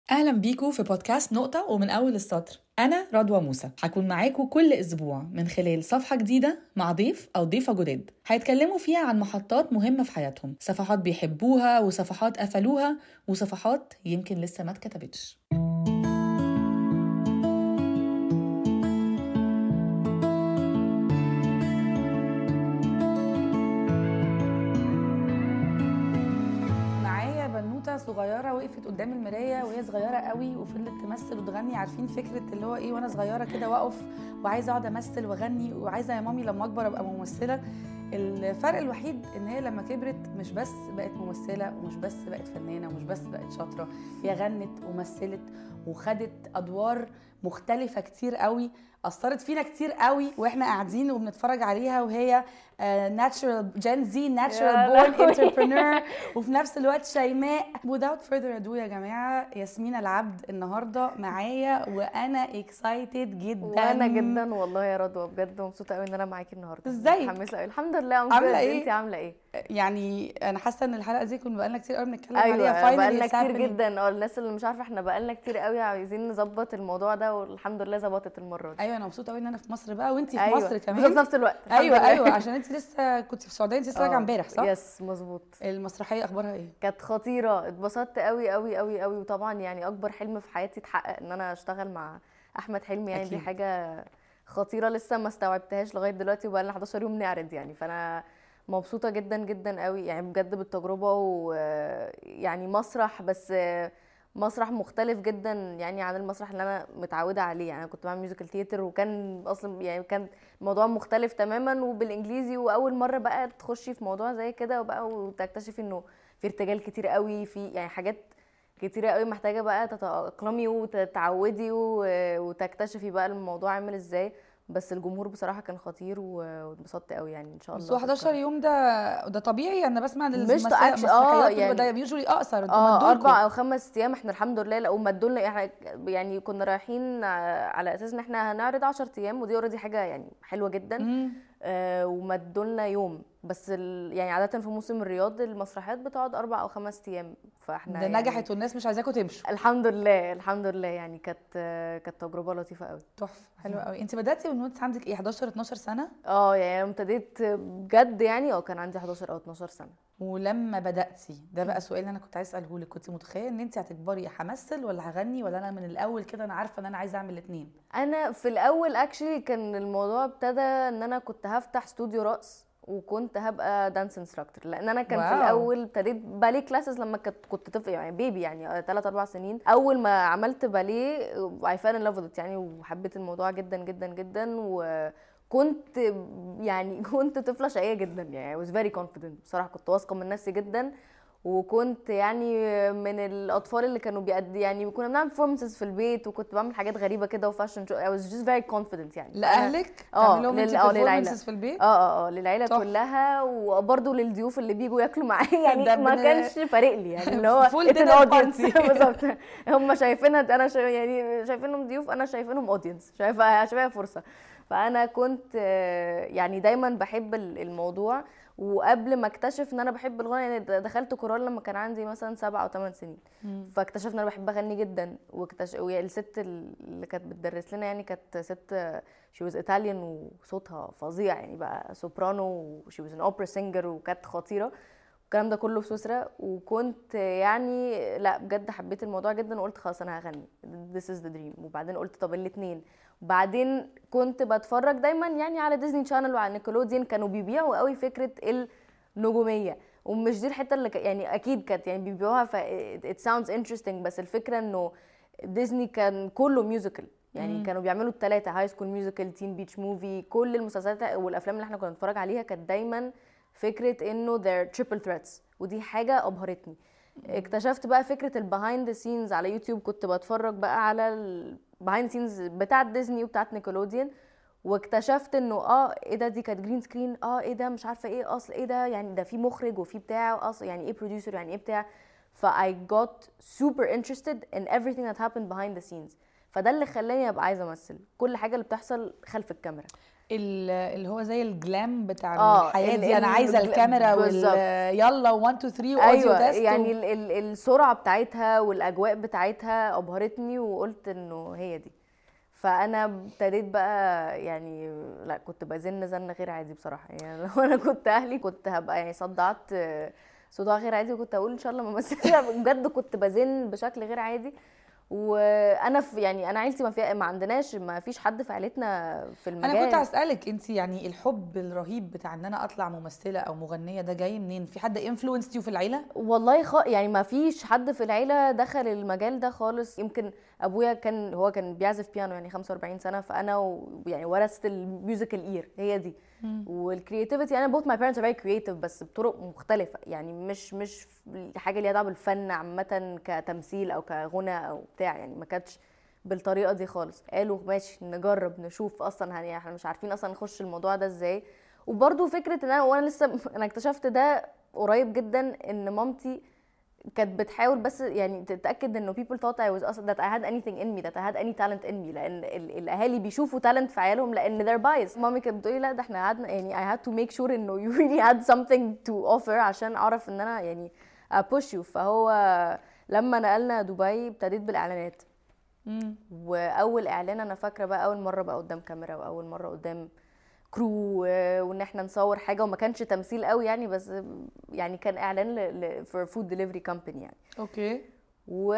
اهلا بيكم في بودكاست نقطة ومن اول السطر انا رضوى موسى هكون معاكم كل اسبوع من خلال صفحة جديدة مع ضيف او ضيفة جداد هيتكلموا فيها عن محطات مهمة في حياتهم صفحات بيحبوها وصفحات قفلوها وصفحات يمكن لسه ما اتكتبتش معايا بنوته صغيره وقفت قدام المرايه وهي صغيره قوي وفضلت تمثل وتغني عارفين فكره اللي هو ايه وانا صغيره كده واقف وعايزه اقعد امثل واغني وعايزه يا مامي لما اكبر ابقى ممثله الفرق الوحيد ان هي لما كبرت مش بس بقت ممثله ومش بس بقت فنانه ومش بس بقت شاطره هي غنت ومثلت وخدت ادوار مختلفه كتير قوي اثرت فينا كتير قوي واحنا قاعدين وبنتفرج عليها وهي ناتشورال جين زي ناتشورال يا بورن لهوي. انتربرنور وفي نفس الوقت شيماء without further ado يا جماعه ياسمين العبد النهارده معايا وانا اكسايتد جدا وانا جدا والله يا رضوى بجد مبسوطه قوي ان انا معاكي النهارده ازيك؟ متحمسه قوي الحمد لله عاملة إيه؟ انت عامله ايه يعني انا حاسه ان الحلقه دي كنا بقالنا كتير قوي بنتكلم عليها ايوه finally بقالنا it's كتير happening. جدا اه الناس اللي مش عارفه احنا بقالنا كتير قوي عايزين نظبط الموضوع ده والحمد لله ظبطت المره دي ايوه انا مبسوطه قوي ان انا في مصر بقى وانت في ايوه مصر بالظبط كمان في نفس الوقت الحمد ايوه لله. ايوه عشان انت لسه كنت في السعوديه انت لسه راجعه اه، امبارح صح يس مظبوط المسرحيه اخبارها ايه كانت خطيره اتبسطت قوي قوي قوي قوي وطبعا يعني اكبر حلم في حياتي اتحقق ان انا اشتغل مع احمد حلمي يعني دي أكيد. حاجه خطيره لسه ما استوعبتهاش لغايه دلوقتي وبقى لنا 11 يوم نعرض يعني فانا مبسوطه جدا جدا قوي يعني بجد بالتجربه ويعني مسرح بس مسرح مختلف جدا يعني عن المسرح اللي انا متعوده عليه يعني انا كنت بعمل ميوزيكال ثياتر وكان اصلا يعني كان الموضوع مختلف تماما وبالانجليزي واول مره بقى تخشي في موضوع زي كده وبقى وتكتشفي انه في ارتجال كتير قوي في يعني حاجات كتيرة قوي محتاجة بقى تتأقلمي وتتعودي و- وتكتشفي بقى الموضوع عامل ازاي بس الجمهور بصراحة كان خطير و- واتبسطت قوي يعني ان شاء الله بس هو 11 تتكرر. يوم ده ده طبيعي انا بسمع ان مش المسرح- تأكش- اه، المسرحيات يعني- ده يوجولي اقصر انتوا اه مدولكوا. اربع او خمس ايام احنا الحمد لله لا ومدوا لنا احنا يعني كنا رايحين ع- على اساس ان احنا هنعرض 10 ايام ودي اوريدي حاجه يعني حلوه جدا مم. آه ومدوا لنا يوم بس ال... يعني عاده في موسم الرياض المسرحيات بتقعد اربع او خمس ايام فاحنا ده يعني نجحت والناس مش عايزاكم تمشوا الحمد لله الحمد لله يعني كانت كانت تجربه لطيفه قوي تحفه حلوه قوي انت بداتي من وانت عندك ايه 11 12 سنه اه يعني أنا ابتديت بجد يعني اه كان عندي 11 او 12 سنه ولما بداتي ده بقى سؤال انا كنت عايز اساله لك كنت متخيله ان انت هتكبري يا همثل ولا هغني ولا انا من الاول كده انا عارفه ان انا عايزه اعمل الاثنين انا في الاول اكشلي كان الموضوع ابتدى ان انا كنت هفتح استوديو رقص وكنت هبقى دانس انستراكتور لان انا كان في واو. الاول ابتديت باليه كلاسز لما كنت كنت طفل يعني بيبي يعني 3 4 سنين اول ما عملت باليه اي فال ان لاف يعني وحبيت الموضوع جدا جدا جدا وكنت يعني كنت طفله شقيه جدا يعني I was very confident بصراحه كنت واثقه من نفسي جدا وكنت يعني من الاطفال اللي كانوا بيأدي يعني كنا بنعمل performances في البيت وكنت بعمل حاجات غريبه كده وفاشن شو I was just very confident يعني فأنا- لاهلك اه، تعملي لهم انت لل- اه، للعيلة. performances في البيت اه اه اه للعيله تحفة. كلها وبرضه للضيوف اللي بيجوا ياكلوا معايا يعني ده ما بن- كانش فارق لي يعني اللي هو Full it's an dinner audience party. بالظبط هم شايفينها انا شا... يعني شايفينهم ضيوف انا شايفينهم اودينس شايفه شايفاها فرصه فانا كنت آه، يعني دايما بحب ال- الموضوع وقبل ما اكتشف ان انا بحب الغنى يعني د- دخلت كورال لما كان عندي مثلا سبع او ثمان سنين فاكتشفت ان انا بحب اغني جدا واكتشف الست اللي كانت بتدرس لنا يعني كانت ست شي واز ايطاليان وصوتها فظيع يعني بقى سوبرانو وشي واز ان اوبرا سينجر وكانت خطيره الكلام ده كله في سويسرا وكنت يعني لا بجد حبيت الموضوع جدا وقلت خلاص انا هغني this is the dream وبعدين قلت طب الاتنين وبعدين كنت بتفرج دايما يعني على ديزني شانل وعلى نيكلوديان كانوا بيبيعوا قوي فكره النجوميه ومش دي الحته اللي ك... يعني اكيد كانت يعني بيبيعوها ف it sounds interesting بس الفكره انه ديزني كان كله ميوزيكال يعني مم. كانوا بيعملوا الثلاثه هاي سكول ميوزيكال تين بيتش موفي كل المسلسلات والافلام اللي احنا كنا بنتفرج عليها كانت دايما فكره انه they're triple threats ودي حاجه ابهرتني اكتشفت بقى فكره البيهايند سينز على يوتيوب كنت بتفرج بقى على البيهايند سينز بتاعت ديزني وبتاعت نيكولوديان واكتشفت انه اه ايه ده دي كانت جرين سكرين اه ايه ده مش عارفه ايه اصل ايه ده يعني ده في مخرج وفي بتاع اصل يعني ايه بروديوسر يعني ايه بتاع ف I got super interested in everything that happened behind the scenes فده اللي خلاني ابقى عايزه امثل كل حاجه اللي بتحصل خلف الكاميرا ال- اللي هو زي الجلام بتاع آه، الحياه ال- دي انا ال- عايزه الجلام، الكاميرا وال بالظبط. يلا 1 2 3 واوديو ايوه تيست يعني ال ال السرعه بتاعتها والاجواء بتاعتها ابهرتني وقلت انه هي دي فانا ابتديت بقى يعني لا كنت بزن زن غير عادي بصراحه يعني لو انا كنت اهلي كنت هبقى يعني صدعت آه، صداع غير عادي وكنت اقول ان شاء الله ما امثلش بجد كنت بزن بشكل غير عادي وانا في يعني انا عيلتي ما فيها ما عندناش ما فيش حد في عيلتنا في المجال انا كنت هسالك انت يعني الحب الرهيب بتاع ان انا اطلع ممثله او مغنيه ده جاي منين في حد انفلونس يو في العيله والله خ... يعني ما فيش حد في العيله دخل المجال ده خالص يمكن ابويا كان هو كان بيعزف بيانو يعني 45 سنه فانا و... يعني ورثت الميوزيكال اير هي دي والكرياتيفيتي انا both my parents are very creative بس بطرق مختلفه يعني مش مش حاجه ليها دعوه بالفن عامه كتمثيل او كغنى او بتاع يعني ما كانتش بالطريقه دي خالص قالوا ماشي نجرب نشوف اصلا هن... احنا مش عارفين اصلا نخش الموضوع ده ازاي وبرده فكره ان انا وانا لسه انا اكتشفت ده قريب جدا ان مامتي كانت بتحاول بس يعني تتاكد انه people thought I was that I had anything in me that I had any talent in me لان ال- الاهالي بيشوفوا talent في عيالهم لان they're biased مامي كانت بتقولي لا ده احنا قعدنا يعني I had to make sure انه you really had something to offer عشان اعرف ان انا يعني push you فهو لما نقلنا دبي ابتديت بالاعلانات مم. واول اعلان انا فاكره بقى اول مره بقى قدام كاميرا واول مره قدام كرو وان احنا نصور حاجه وما كانش تمثيل قوي يعني بس يعني كان اعلان ل, ل for food delivery company يعني اوكي و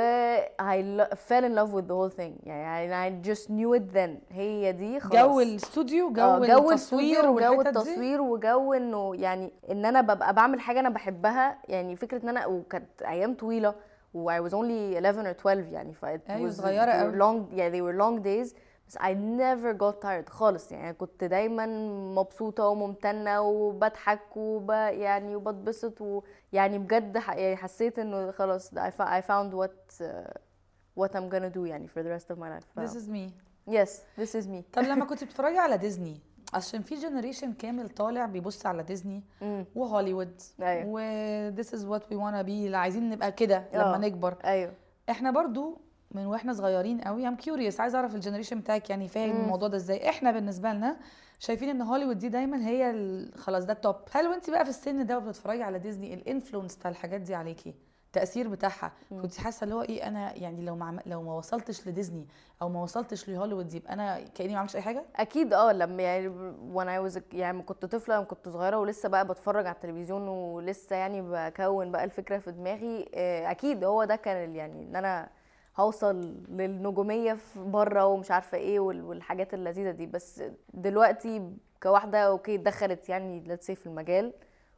I lo- fell in love with the whole thing يعني I just knew it then هي دي خلاص جو الاستوديو جو, آه، جو التصوير التصوير وجو والحتت دي؟ التصوير وجو انه يعني ان انا ببقى بعمل حاجه انا بحبها يعني فكره ان انا وكانت ايام طويله و I was only 11 or 12 يعني ف it أيوة، was- صغيرة they were أوي. long yeah they were long days بس I never got tired خالص يعني كنت دايما مبسوطة وممتنة وبضحك وب يعني وبتبسط ويعني بجد ح- يعني حسيت انه خلاص I fo- I found what uh, what I'm gonna do يعني for the rest of my life ف- This is me yes this is me طب لما كنت بتتفرجي على ديزني عشان في جنريشن كامل طالع بيبص على ديزني مم. وهوليوود أيوة. و this is what we wanna be عايزين نبقى كده لما آه. نكبر ايوه احنا برضو من واحنا صغيرين قوي ام كيوريوس عايزه اعرف الجنريشن بتاعك يعني فاهم مم. الموضوع ده ازاي احنا بالنسبه لنا شايفين ان هوليوود دي دايما هي ال- خلاص ده التوب هل وانت بقى في السن ده وبتتفرجي على ديزني الانفلونس بتاع الحاجات دي عليكي التاثير بتاعها كنت حاسه اللي هو ايه انا يعني لو ما عم- لو ما وصلتش لديزني او ما وصلتش لهوليوود يبقى انا كاني ما عملتش اي حاجه اكيد اه لما يعني وانا I was a- يعني كنت طفله لما كنت صغيره ولسه بقى بتفرج على التلفزيون ولسه يعني بكون بقى الفكره في دماغي آه، اكيد هو ده كان ال- يعني ان انا هوصل للنجوميه في بره ومش عارفه ايه وال- والحاجات اللذيذه دي بس دلوقتي كواحده اوكي دخلت يعني let's say في المجال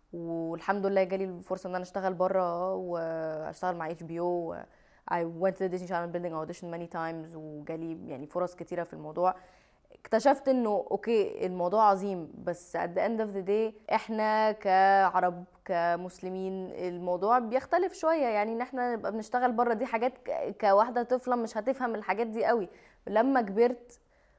والحمد لله جالي الفرصه ان انا اشتغل بره واشتغل مع اتش بي او I went to the Disney Channel building audition many times وجالي يعني فرص كتيره في الموضوع اكتشفت انه اوكي الموضوع عظيم بس at the end of the day احنا كعرب كمسلمين الموضوع بيختلف شويه يعني ان احنا نبقى بنشتغل بره دي حاجات ك- كواحده طفله مش هتفهم الحاجات دي قوي لما كبرت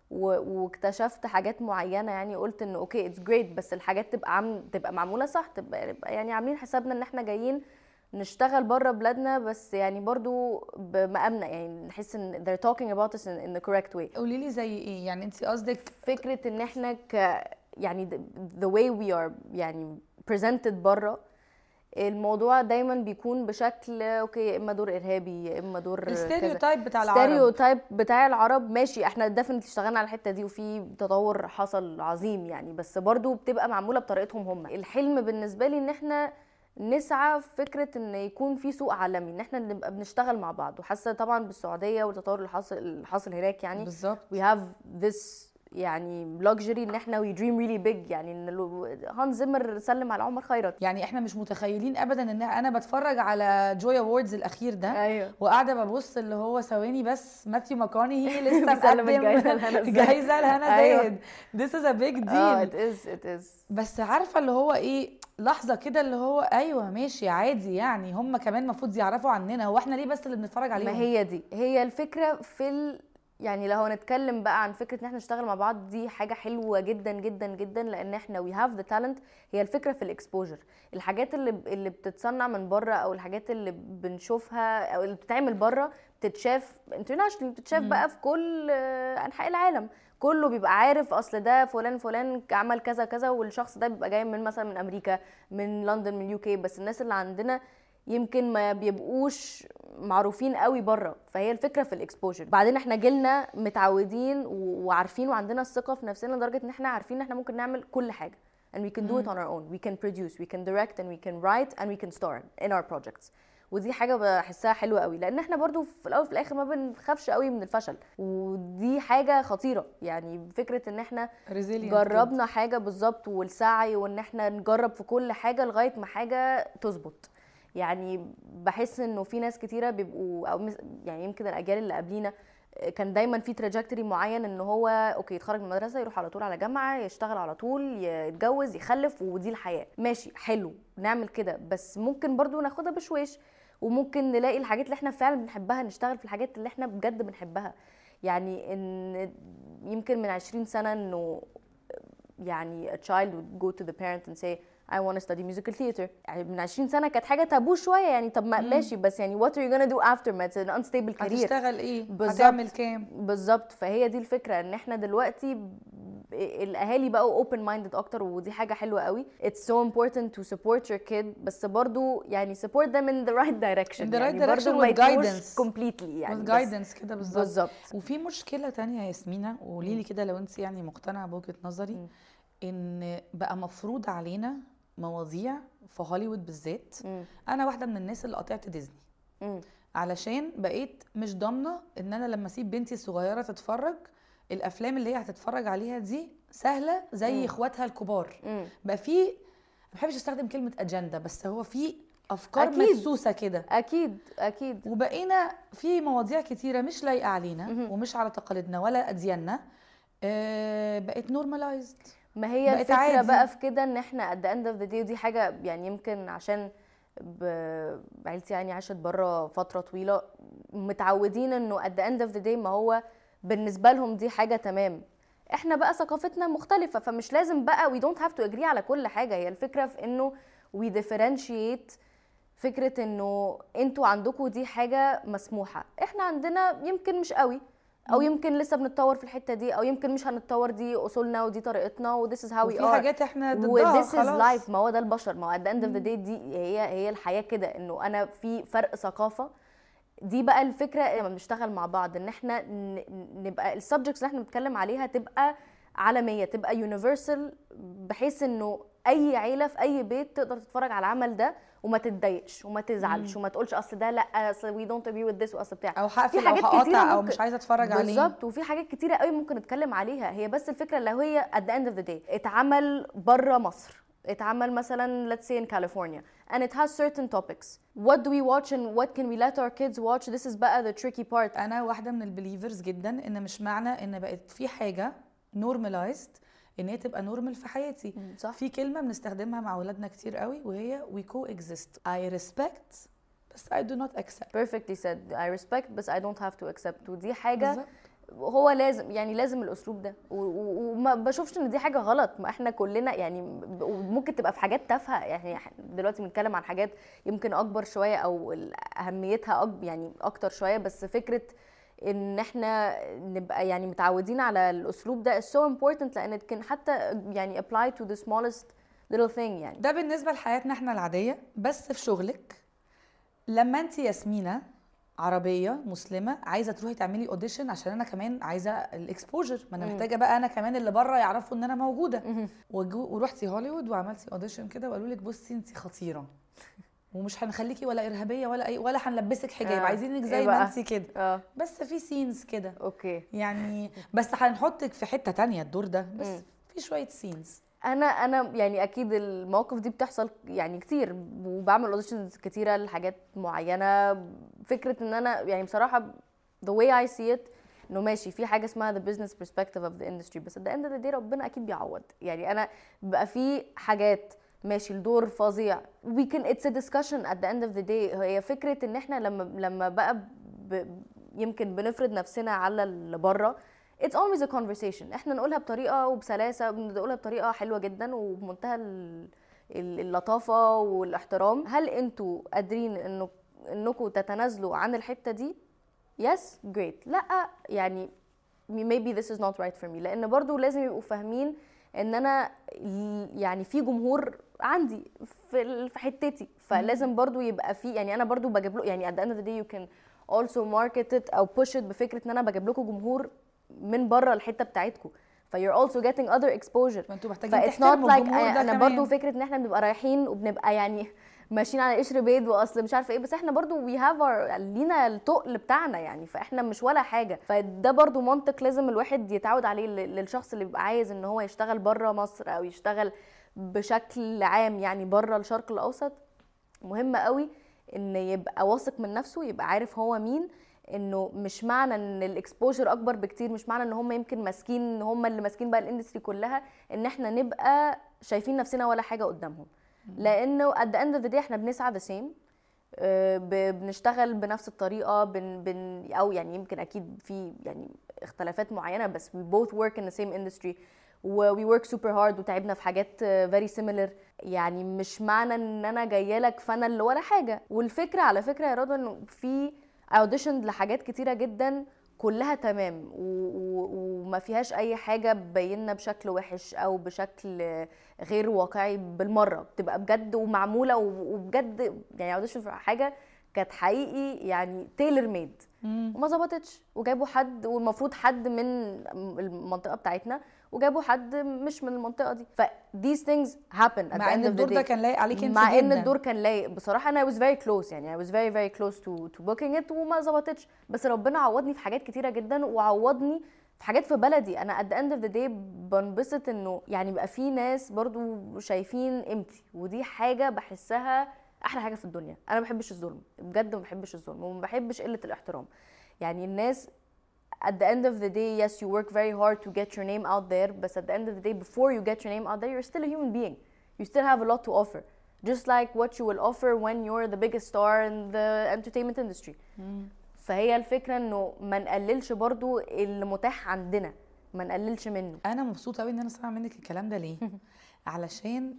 و- واكتشفت حاجات معينه يعني قلت انه اوكي اتس جريت بس الحاجات تبقى عم تبقى معموله صح تبقى يبقى يعني عاملين حسابنا ان احنا جايين نشتغل بره بلادنا بس يعني برضو بمقامنا يعني نحس ان they're talking about us in, in the correct way قولي لي زي ايه يعني انت قصدك فكره ان احنا ك يعني the- the way we are يعني presented بره الموضوع دايما بيكون بشكل اوكي يا اما دور ارهابي يا اما دور كذا. الستيريوتايب بتاع العرب ستيريوتايب بتاع العرب ماشي احنا ديفنتلي اشتغلنا على الحته دي وفي تطور حصل عظيم يعني بس برضو بتبقى معموله بطريقتهم هم الحلم بالنسبه لي ان احنا نسعى في فكره ان يكون في سوق عالمي ان احنا نبقى بنشتغل مع بعض وحاسه طبعا بالسعوديه والتطور اللي حاصل اللي حاصل هناك يعني بالظبط we have this يعني luxury ان احنا we dream really big يعني ان لو- هانز زيمر سلم على عمر خيرت يعني احنا مش متخيلين ابدا ان انا بتفرج على جوي اووردز الاخير ده ايوه وقاعده ببص اللي هو ثواني بس ماثيو ماكونهي لسه بيسلم مقدم الجايزة لهنا زاهد. جايزه لهنا أيوة. زاهد This is a big اه deal it is it is بس عارفه اللي هو ايه لحظه كده اللي هو ايوه ماشي عادي يعني هم كمان المفروض يعرفوا عننا هو احنا ليه بس اللي بنتفرج عليهم ما هي دي هي الفكره في ال... يعني لو هنتكلم بقى عن فكره ان احنا نشتغل مع بعض دي حاجه حلوه جدا جدا جدا لان احنا وي هاف ذا تالنت هي الفكره في الاكسبوجر الحاجات اللي اللي بتتصنع من بره او الحاجات اللي بنشوفها او اللي بتتعمل بره بتتشاف انترناشونال بتتشاف بقى في كل آه، انحاء العالم كله بيبقى عارف اصل ده فلان فلان عمل كذا كذا والشخص ده بيبقى جاي من مثلا من امريكا من لندن من اليو كي بس الناس اللي عندنا يمكن ما بيبقوش معروفين قوي بره فهي الفكره في الاكسبوجر بعدين احنا جيلنا متعودين و- وعارفين وعندنا الثقه في نفسنا لدرجه ان احنا عارفين ان احنا ممكن نعمل كل حاجه and we can do it on our own we can produce we can direct and we can write and we can star in our projects ودي حاجه بحسها حلوه قوي لان احنا برضو في الاول وفي الاخر ما بنخافش قوي من الفشل ودي حاجه خطيره يعني فكره ان احنا resilient جربنا حاجه بالظبط والسعي وان احنا نجرب في كل حاجه لغايه ما حاجه تظبط يعني بحس انه في ناس كتيره بيبقوا او مس- يعني يمكن الاجيال اللي قبلينا كان دايما في تراجكتوري معين ان هو اوكي يتخرج من المدرسه يروح على طول على جامعه يشتغل على طول يتجوز يخلف ودي الحياه ماشي حلو نعمل كده بس ممكن برضو ناخدها بشويش وممكن نلاقي الحاجات اللي احنا فعلا بنحبها نشتغل في الحاجات اللي احنا بجد بنحبها يعني ان يمكن من 20 سنه انه يعني a child would go to the parent and say I want to study musical theater يعني من 20 سنة كانت حاجة تابو شوية يعني طب ما ماشي بس يعني what are you gonna do after ما it's an unstable career هتشتغل ايه بالظبط. هتعمل كام بالظبط فهي دي الفكرة ان احنا دلوقتي ب- الاهالي بقوا open minded اكتر ودي حاجة حلوة قوي it's so important to support your kid بس برضو يعني support them in the right direction In the right يعني direction برضو ما with يتوهوش guidance. completely يعني with بس- guidance كده بالظبط بالظبط وفي مشكله تانية يا ياسمينه وقولي لي كده لو انت يعني مقتنعه بوجهه نظري مم. ان بقى مفروض علينا مواضيع في هوليوود بالذات مم. انا واحده من الناس اللي قطعت ديزني مم. علشان بقيت مش ضامنه ان انا لما اسيب بنتي الصغيره تتفرج الافلام اللي هي هتتفرج عليها دي سهله زي مم. اخواتها الكبار مم. بقى في ما بحبش استخدم كلمه اجنده بس هو في افكار أكيد. مدسوسه كده اكيد اكيد وبقينا في مواضيع كتيره مش لايقه علينا مهم. ومش على تقاليدنا ولا ادياننا آه، بقت نورماليزد ما هي بقت الفكرة عادي. بقى في كده ان احنا at the end of the day ودي حاجة يعني يمكن عشان ب- عيلتي يعني عاشت بره فترة طويلة متعودين انه at the end of the day ما هو بالنسبة لهم دي حاجة تمام احنا بقى ثقافتنا مختلفة فمش لازم بقى we don't have to agree على كل حاجة هي الفكرة في انه we differentiate فكرة انه انتوا عندكم دي حاجة مسموحة احنا عندنا يمكن مش قوي او يمكن لسه بنتطور في الحته دي او يمكن مش هنتطور دي اصولنا ودي طريقتنا و this is how we وفي are حاجات احنا و ضدها this is خلاص life ما هو ده البشر ما هو at the end of the day دي هي هي الحياه كده انه انا في فرق ثقافه دي بقى الفكره لما بنشتغل مع بعض ان احنا ن- نبقى السبجكتس اللي احنا بنتكلم عليها تبقى عالميه تبقى يونيفرسال بحيث انه اي عيله في اي بيت تقدر تتفرج على العمل ده وما تتضايقش وما تزعلش وما تقولش اصل ده لا اصل وي دونت agree with this واصل بتاع او في هقفل او حاجات كتيرة هقاطع او ممكن- مش عايزه اتفرج عليه بالظبط وفي حاجات كتيره قوي ممكن نتكلم عليها هي بس الفكره اللي هي at the end of the day اتعمل بره مصر اتعمل مثلا let's say in California and it has certain topics what do we watch and what can we let our kids watch this is بقى the tricky part انا واحده من البليفرز جدا ان مش معنى ان بقت في حاجه نورماليزد ان هي تبقى نورمال في حياتي صح في كلمه بنستخدمها مع اولادنا كتير قوي وهي we coexist I respect بس I do not accept perfectly said I respect بس I don't have to accept ودي حاجه بالظبط. هو لازم يعني لازم الاسلوب ده و- و- وما بشوفش ان دي حاجه غلط ما احنا كلنا يعني ب- وممكن تبقى في حاجات تافهه يعني إحنا دلوقتي بنتكلم عن حاجات يمكن اكبر شويه او ال- اهميتها أك يعني اكتر شويه بس فكره ان احنا نبقى يعني متعودين على الاسلوب ده is so important لان it can حتى يعني apply to the smallest little thing يعني ده بالنسبه لحياتنا احنا العاديه بس في شغلك لما انت ياسمينه عربيه مسلمه عايزه تروحي تعملي اوديشن عشان انا كمان عايزه الاكسبوجر ما انا مم. محتاجه بقى انا كمان اللي بره يعرفوا ان انا موجوده مهم. وجو- ورحتي هوليوود وعملتي اوديشن كده وقالوا لك بصي انت خطيره ومش هنخليكي ولا ارهابيه ولا اي ولا هنلبسك حجاب آه. عايزينك إيه زي ما بقى؟ انت كده اه بس في سينز كده اوكي يعني بس هنحطك في حته تانية الدور ده بس مم. في شويه سينز انا انا يعني اكيد المواقف دي بتحصل يعني كتير وبعمل اوديشنز كتيره لحاجات معينه فكره ان انا يعني بصراحه the way I see it انه ماشي في حاجه اسمها the business perspective of the industry بس at the end of the day ربنا اكيد بيعوض يعني انا بقى في حاجات ماشي الدور فظيع we can it's a discussion at the end of the day هي فكره ان احنا لما لما بقى ب يمكن بنفرض نفسنا على اللي بره it's always a conversation احنا نقولها بطريقه وبسلاسه بنقولها بطريقه حلوه جدا وبمنتهى ال- ال- اللطافه والاحترام هل انتوا قادرين انه انكم تتنازلوا عن الحته دي يس جريت لا يعني maybe this is not right for me لان برضو لازم يبقوا فاهمين ان انا ال- يعني في جمهور عندي في ال- في حتتي فلازم برضو يبقى في يعني انا برضو بجيب له يعني at the end of the day you can also market it او push it بفكره ان انا بجيب لكم جمهور من بره الحته بتاعتكم ف you're also getting other exposure فانتوا محتاجين فاتس نوت تحترموا لايك الجمهور ده انا كمان. برضو فكره ان احنا بنبقى رايحين وبنبقى يعني ماشيين على قشر بيض واصل مش عارفه ايه بس احنا برضو وي هاف لينا التقل بتاعنا يعني فاحنا مش ولا حاجه فده برضو منطق لازم الواحد يتعود عليه لل- للشخص اللي بيبقى عايز ان هو يشتغل بره مصر او يشتغل بشكل عام يعني بره الشرق الاوسط مهم قوي ان يبقى واثق من نفسه يبقى عارف هو مين انه مش معنى ان الاكسبوجر اكبر بكتير مش معنى ان هم يمكن ماسكين ان هم اللي ماسكين بقى الاندستري كلها ان احنا نبقى شايفين نفسنا ولا حاجه قدامهم لانه at the end of the day احنا بنسعى the same آه، ب- بنشتغل بنفس الطريقه بن بن او يعني يمكن اكيد في يعني اختلافات معينه بس we both work in the same industry و we work super hard وتعبنا في حاجات آه، very similar يعني مش معنى ان انا جايه لك فانا اللي ولا حاجه والفكره على فكره يا رضوى انه في auditioned لحاجات كتيره جدا كلها تمام و- و- وما فيهاش اي حاجه بينا بشكل وحش او بشكل غير واقعي بالمره بتبقى بجد ومعموله و- وبجد يعني اوديشن في حاجه كانت حقيقي يعني تيلر ميد وما ظبطتش وجابوا حد والمفروض حد من المنطقه بتاعتنا وجابوا حد مش من المنطقه دي ف these things happen at the مع ان end of the الدور ده day. كان لايق عليك انت مع ان جداً. الدور كان لايق بصراحه انا I was very close يعني I was very very close to to booking it وما ظبطتش بس ربنا عوضني في حاجات كتيره جدا وعوضني في حاجات في بلدي انا at the end of the day بنبسط انه يعني بقى في ناس برضو شايفين قيمتي ودي حاجه بحسها احلى حاجه في الدنيا انا ما بحبش الظلم بجد ما بحبش الظلم وما بحبش قله الاحترام يعني الناس at the end of the day yes you work very hard to get your name out there but at the end of the day before you get your name out there you're still a human being you still have a lot to offer just like what you will offer when you're the biggest star in the entertainment industry فهي الفكره انه ما نقللش برضو اللي متاح عندنا ما نقللش منه انا مبسوطه قوي ان انا سامعه منك الكلام ده ليه علشان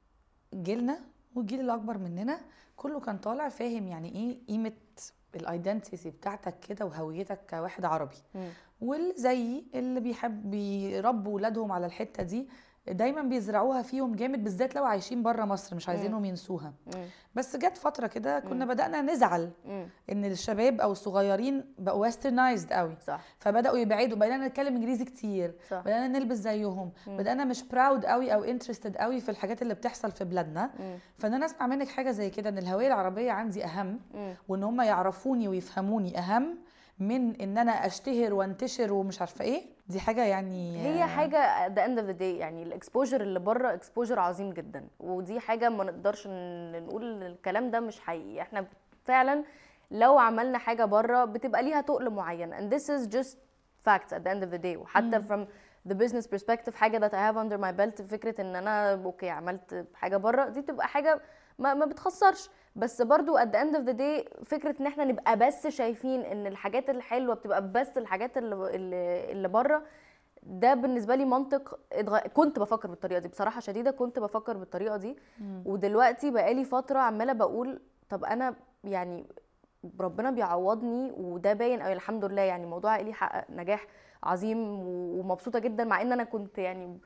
جيلنا والجيل اللي اكبر مننا كله كان طالع فاهم يعني ايه قيمه الايدنتيتي بتاعتك كده وهويتك كواحد عربي مم. واللي زيي اللي بيحب بيربوا ولادهم على الحته دي دايما بيزرعوها فيهم جامد بالذات لو عايشين بره مصر مش عايزينهم ينسوها مم. بس جت فتره كده كنا بدانا نزعل مم. ان الشباب او الصغيرين بقوا ويسترنايزد قوي صح فبداوا يبعدوا بدانا نتكلم انجليزي كتير صح بدانا نلبس زيهم بدانا مش براود قوي او انترستد قوي في الحاجات اللي بتحصل في بلادنا مم. فان انا اسمع منك حاجه زي كده ان الهويه العربيه عندي اهم مم. وان هم يعرفوني ويفهموني اهم من ان انا اشتهر وانتشر ومش عارفه ايه دي حاجه يعني هي حاجه at the end of the day يعني الاكسبوجر اللي بره اكسبوجر عظيم جدا ودي حاجه ما نقدرش ن- نقول الكلام ده مش حقيقي احنا فعلا لو عملنا حاجه بره بتبقى ليها تقل معين and this is just facts at the end of the day وحتى from the business perspective حاجه that I have under my belt فكره ان انا اوكي عملت حاجه بره دي بتبقى حاجه ما, ما بتخسرش بس برضو at the end of the day فكره ان احنا نبقى بس شايفين ان الحاجات الحلوه بتبقى بس الحاجات اللي اللي, اللي بره ده بالنسبه لي منطق اتغ... كنت بفكر بالطريقه دي بصراحه شديده كنت بفكر بالطريقه دي ودلوقتي بقالي فتره عماله بقول طب انا يعني ربنا بيعوضني وده باين قوي الحمد لله يعني موضوع عائلي حقق نجاح عظيم و- ومبسوطه جدا مع ان انا كنت يعني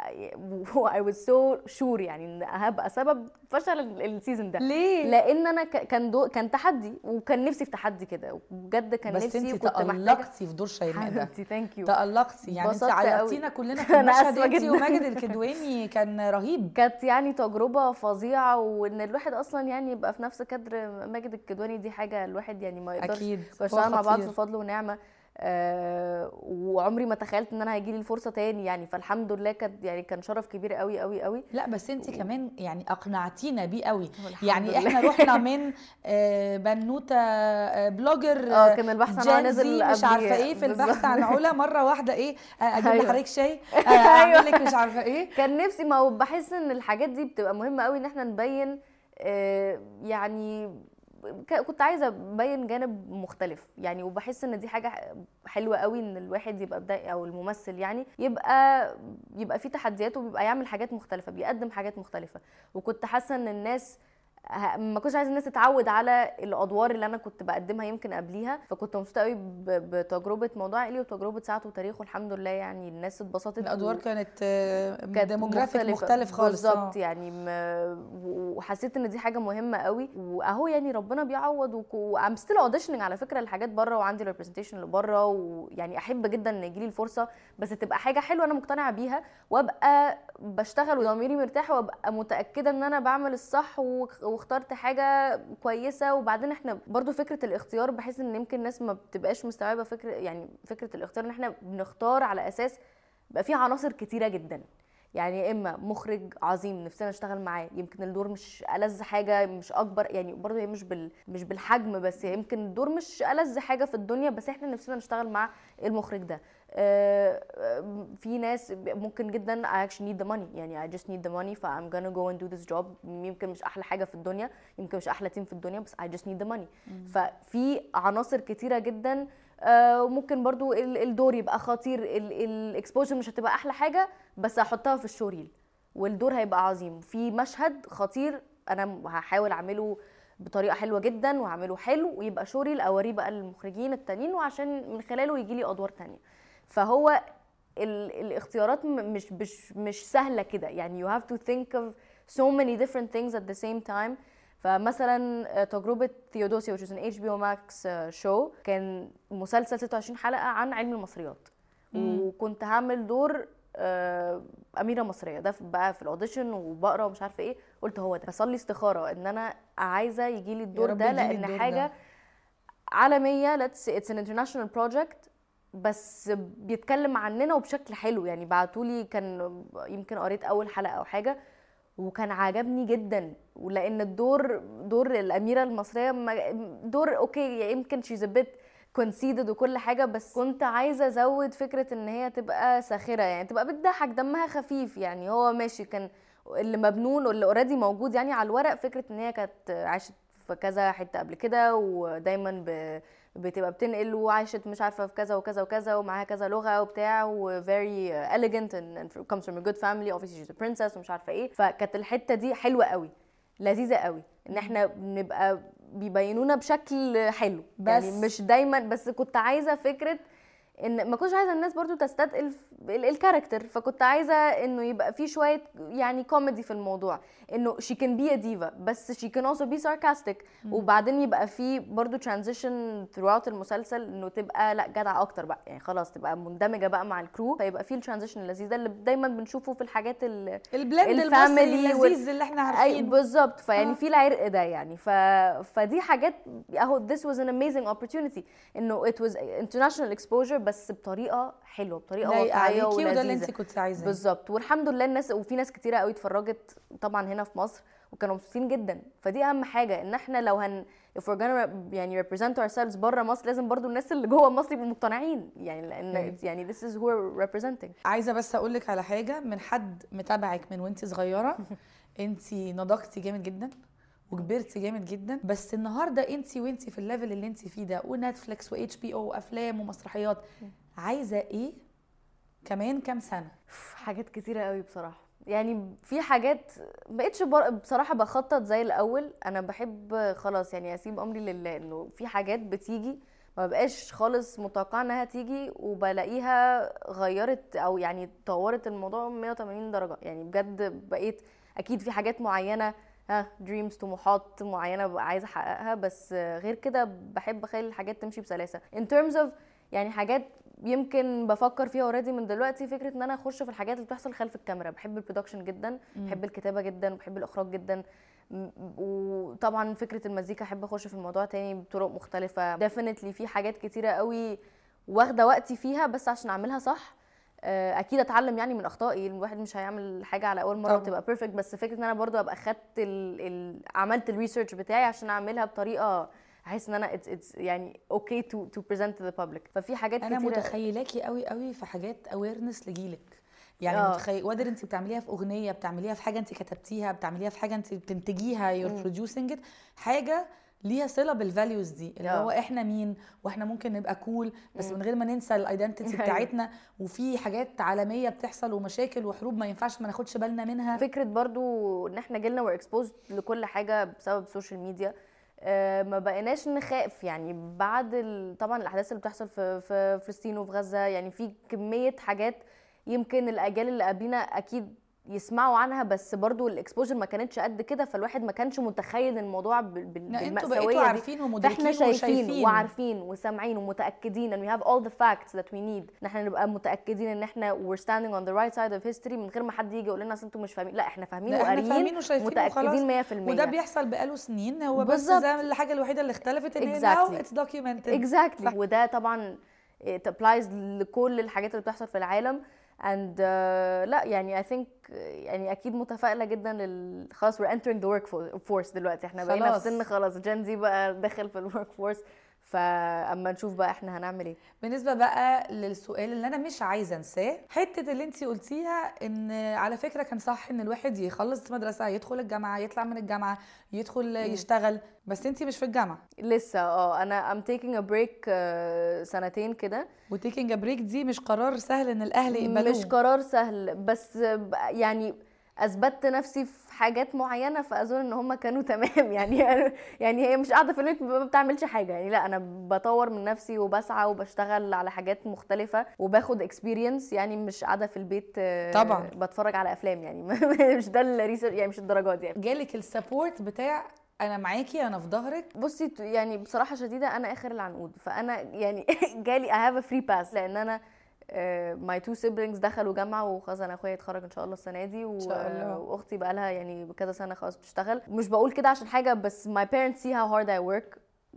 I was so sure يعني ان هبقى سبب فشل ال- السيزون ده ليه لان انا ك- كان دو كان تحدي وكان نفسي في تحدي كده وبجد كان بس نفسي انت وكنت محتاجه تألقتي في دور شيماء ده حبيبتي ثانك يو تألقتي يعني انت اتبسطت قوي. عيطتينا كلنا في أنا المشهد آسفة انت جدا. وماجد الكدواني كان رهيب كانت يعني تجربة فظيعة وإن الواحد أصلا يعني يبقى في نفس كادر ماجد الكدواني دي حاجة الواحد يعني ما يقدرش اكيد كنا هو اشتغلنا مع بعض خطير. في فضل ونعمة آه وعمري ما تخيلت ان انا هيجي لي الفرصه تاني يعني فالحمد لله كانت يعني كان شرف كبير قوي قوي قوي لا بس انت كمان يعني اقنعتينا بيه قوي الحمد يعني لله. احنا رحنا من آه، بنوته آه، بلوجر اه كان البحث عن علا جين نازل زي مش قبلي. عارفه ايه في البحث بالظبط. عن علا مره واحده ايه آه، اجيب أيوة. لحضرتك شاي آه، اعمل لك مش عارفه ايه كان نفسي ما هو بحس ان الحاجات دي بتبقى مهمه قوي ان احنا نبين آه، يعني ك- كنت عايزه ابين جانب مختلف يعني وبحس ان دي حاجه حلوه قوي ان الواحد يبقى بداية او الممثل يعني يبقى يبقى في تحديات وبيبقى يعمل حاجات مختلفه بيقدم حاجات مختلفه وكنت حاسه ان الناس ه- ما كنتش عايزه الناس تتعود على الادوار اللي انا كنت بقدمها يمكن قبليها فكنت مبسوطه قوي ب- بتجربه موضوع عائلي وتجربه ساعه وتاريخ والحمد لله يعني الناس اتبسطت الادوار و- كانت آه، كانت ديموغرافيك مختلفة. مختلف خالص بالظبط آه. يعني م... وحسيت ان دي حاجه مهمه قوي واهو يعني ربنا بيعوض وك... وام ستيل اوديشننج على فكره الحاجات بره وعندي ريبرزنتيشن اللي بره ويعني احب جدا ان يجيلي الفرصه بس تبقى حاجه حلوه انا مقتنعه بيها وابقى بشتغل وضميري مرتاح وابقى متاكده ان انا بعمل الصح واخ- واخترت حاجه كويسه وبعدين احنا برضو فكره الاختيار بحس ان يمكن الناس ما بتبقاش مستوعبه فكره يعني فكره الاختيار ان احنا بنختار على اساس بقى في عناصر كتيره جدا يعني يا اما مخرج عظيم نفسنا نشتغل معاه يمكن الدور مش ألذ حاجه مش اكبر يعني برضه هي مش بال مش بالحجم بس يمكن الدور مش ألذ حاجه في الدنيا بس احنا نفسنا نشتغل مع المخرج ده آه، آه، في ناس ممكن جدا I actually need the money يعني I just need the money ف I'm gonna go and do this job يمكن مش احلى حاجه في الدنيا يمكن مش احلى تيم في الدنيا بس I just need the money ففي عناصر كتيره جدا آه، وممكن برضو ال- الدور يبقى خطير الاكسبوجر مش هتبقى احلى حاجه بس هحطها في الشوريل والدور هيبقى عظيم في مشهد خطير انا هحاول اعمله بطريقه حلوه جدا وهعمله حلو ويبقى شوريل اوريه بقى للمخرجين التانيين وعشان من خلاله يجي لي ادوار تانية فهو ال الاختيارات م- مش مش مش سهله كده يعني you have to think of so many different things at the same time فمثلا آه، تجربة ثيودوسيا which is an HBO Max آه، show كان مسلسل 26 حلقة عن علم المصريات وكنت هعمل دور آه، أميرة مصرية ده في- بقى في الأوديشن وبقرا ومش عارفة إيه قلت هو ده حصل لي استخارة إن أنا عايزة يجيلي الدور رب ده يجيلي لأن الدور حاجة ده. عالميه let's say it's an international project بس بيتكلم عننا وبشكل حلو يعني بعتولي كان يمكن قريت اول حلقه او حاجه وكان عجبني جدا ولان الدور دور الاميره المصريه ما- دور اوكي يمكن she's a bit conceited وكل حاجه بس كنت عايزه ازود فكره ان هي تبقى ساخره يعني تبقى بتضحك دمها خفيف يعني هو ماشي كان اللي مبنون واللي اوريدي موجود يعني على الورق فكره ان هي كانت عاشت في كذا حته قبل كده ودايما ب... بتبقى بتنقل وعاشت مش عارفه في كذا وكذا وكذا ومعاها كذا لغه وبتاع و very elegant and, and comes from a good family obviously she's a princess ومش عارفه ايه فكانت الحته دي حلوه قوي لذيذه قوي ان احنا بنبقى بيبينونا بشكل حلو بس. يعني مش دايما بس كنت عايزه فكره ان ما كنتش عايزه الناس برضو تستثقل ال- الكاركتر فكنت عايزه انه يبقى في شويه يعني كوميدي في الموضوع انه she can be a diva بس she can also be sarcastic وبعدين يبقى في برضو transition throughout المسلسل انه تبقى لا جدع اكتر بقى يعني خلاص تبقى مندمجه بقى مع الكرو فيبقى في الترانزيشن اللذيذ ده اللي دايما بنشوفه في الحاجات ال البلند الفاميلي المصري وال- اللذيذ اللي احنا اي عارفينه بالظبط فيعني آه. في العرق ده يعني ف... فدي حاجات اهو this was an amazing opportunity انه it was international exposure بس بطريقه حلوه بطريقه لايقه واقعيه عليكي وده اللي ولذيذه انت كنت عايزاه بالظبط والحمد لله الناس وفي ناس كتيره قوي اتفرجت طبعا هنا في مصر وكانوا مبسوطين جدا فدي اهم حاجه ان احنا لو هن if we're gonna rep- يعني represent ourselves بره مصر لازم برضو الناس اللي جوه مصر يبقوا مقتنعين يعني لان أيوة. it's- يعني this is who we're representing عايزه بس اقول لك على حاجه من حد متابعك من وانت صغيره انت نضجتي جامد جدا وكبرتي جامد جدا بس النهارده انت وانت في الليفل اللي انت فيه ده ونتفليكس واتش بي او وافلام ومسرحيات عايزه ايه كمان كام سنه حاجات كتيرة قوي بصراحة يعني في حاجات بقيتش بر- بصراحة بخطط زي الأول أنا بحب خلاص يعني أسيب أمري لله إنه في حاجات بتيجي ما بقاش خالص متوقعة إنها تيجي وبلاقيها غيرت أو يعني طورت الموضوع 180 درجة يعني بجد بقيت أكيد في حاجات معينة ها دريمز طموحات معينة ببقى عايزة أحققها بس غير كده بحب أخلي الحاجات تمشي بسلاسة in terms of يعني حاجات يمكن بفكر فيها اوريدي من دلوقتي فكره ان انا اخش في الحاجات اللي بتحصل خلف الكاميرا بحب البرودكشن جدا بحب الكتابه جدا بحب الاخراج جدا م- وطبعا فكره المزيكا احب اخش في الموضوع تاني بطرق مختلفه ديفينتلي في حاجات كتيره قوي واخده وقتي فيها بس عشان اعملها صح آه، اكيد اتعلم يعني من اخطائي الواحد مش هيعمل حاجه على اول مره طبعاً. وتبقى بيرفكت بس فكره ان انا برضو ابقى خدت ال... ال... عملت الريسيرش بتاعي عشان اعملها بطريقه احس ان انا it's, it's يعني اوكي تو تو بريزنت تو ذا بابليك ففي حاجات انا كتيره متخيلاكي قوي قوي في حاجات اويرنس لجيلك يعني آه. متخيل وادر انت بتعمليها في اغنيه بتعمليها في حاجه انت كتبتيها بتعمليها في حاجه انت بتنتجيها يور بروديوسنج حاجه ليها صله بالفاليوز دي اللي آه. هو احنا مين واحنا ممكن نبقى كول بس مم. من غير ما ننسى الايدنتيتي أيوة. بتاعتنا وفي حاجات عالميه بتحصل ومشاكل وحروب ما ينفعش ما ناخدش بالنا منها فكره برضو ان احنا جيلنا وير اكسبوزد لكل حاجه بسبب السوشيال ميديا آه، ما بقيناش نخاف يعني بعد ال... طبعا الاحداث اللي بتحصل في في فلسطين وفي غزه يعني في كميه حاجات يمكن الاجيال اللي قبلنا اكيد يسمعوا عنها بس برضو الاكسبوجر ما كانتش قد كده فالواحد ما كانش متخيل الموضوع بال... بال... لا، انتوا بالمأساوية بقيتوا دي. عارفين ومدركين فاحنا شايفين وشايفين وعارفين وسامعين ومتاكدين and we have all the facts that we need ان احنا نبقى متاكدين ان احنا we're standing on the right side of history من غير ما حد يجي يقول لنا اصل انتوا مش فاهمين لا احنا فاهمين لا، احنا وقاريين فاهمين وشايفين وخلاص. متاكدين 100% وده بيحصل بقاله سنين هو بس بالظبط. زي الحاجه الوحيده اللي اختلفت ان هي Exactly. now it's documented اكزاكتلي صح. وده طبعا it applies لكل الحاجات اللي بتحصل في العالم and uh, لا يعني I think يعني اكيد متفائله جدا لل خلاص we're entering the workforce دلوقتي احنا بقينا في خلاص. سن خلاص جين زي بقى داخل في الورك فورس فاما نشوف بقى احنا هنعمل ايه بالنسبه بقى للسؤال اللي انا مش عايزه انساه حته اللي انت قلتيها ان على فكره كان صح ان الواحد يخلص مدرسه يدخل الجامعه يطلع من الجامعه يدخل يشتغل بس انت مش في الجامعه لسه اه انا I'm taking a break uh, سنتين كده وتيكينج بريك دي مش قرار سهل ان الاهل يقبلوه مش قرار سهل بس ب- يعني اثبتت نفسي في حاجات معينه فاظن ان هم كانوا تمام يعني يعني هي مش قاعده في البيت ما بتعملش حاجه يعني لا انا بطور من نفسي وبسعى وبشتغل على حاجات مختلفه وباخد اكسبيرينس يعني مش قاعده في البيت آه، طبعاً. بتفرج على افلام يعني مش ده الريسيرش يعني مش الدرجات دي يعني جالك السبورت بتاع انا معاكي انا في ظهرك بصي ت- يعني بصراحه شديده انا اخر العنقود فانا يعني جالي I have a free pass لان انا ماي تو siblings دخلوا جامعه وخلاص انا اخويا يتخرج ان شاء الله السنه دي و- شاء الله. واختي بقى لها يعني كذا سنه خلاص بتشتغل مش بقول كده عشان حاجه بس my parents see how hard I work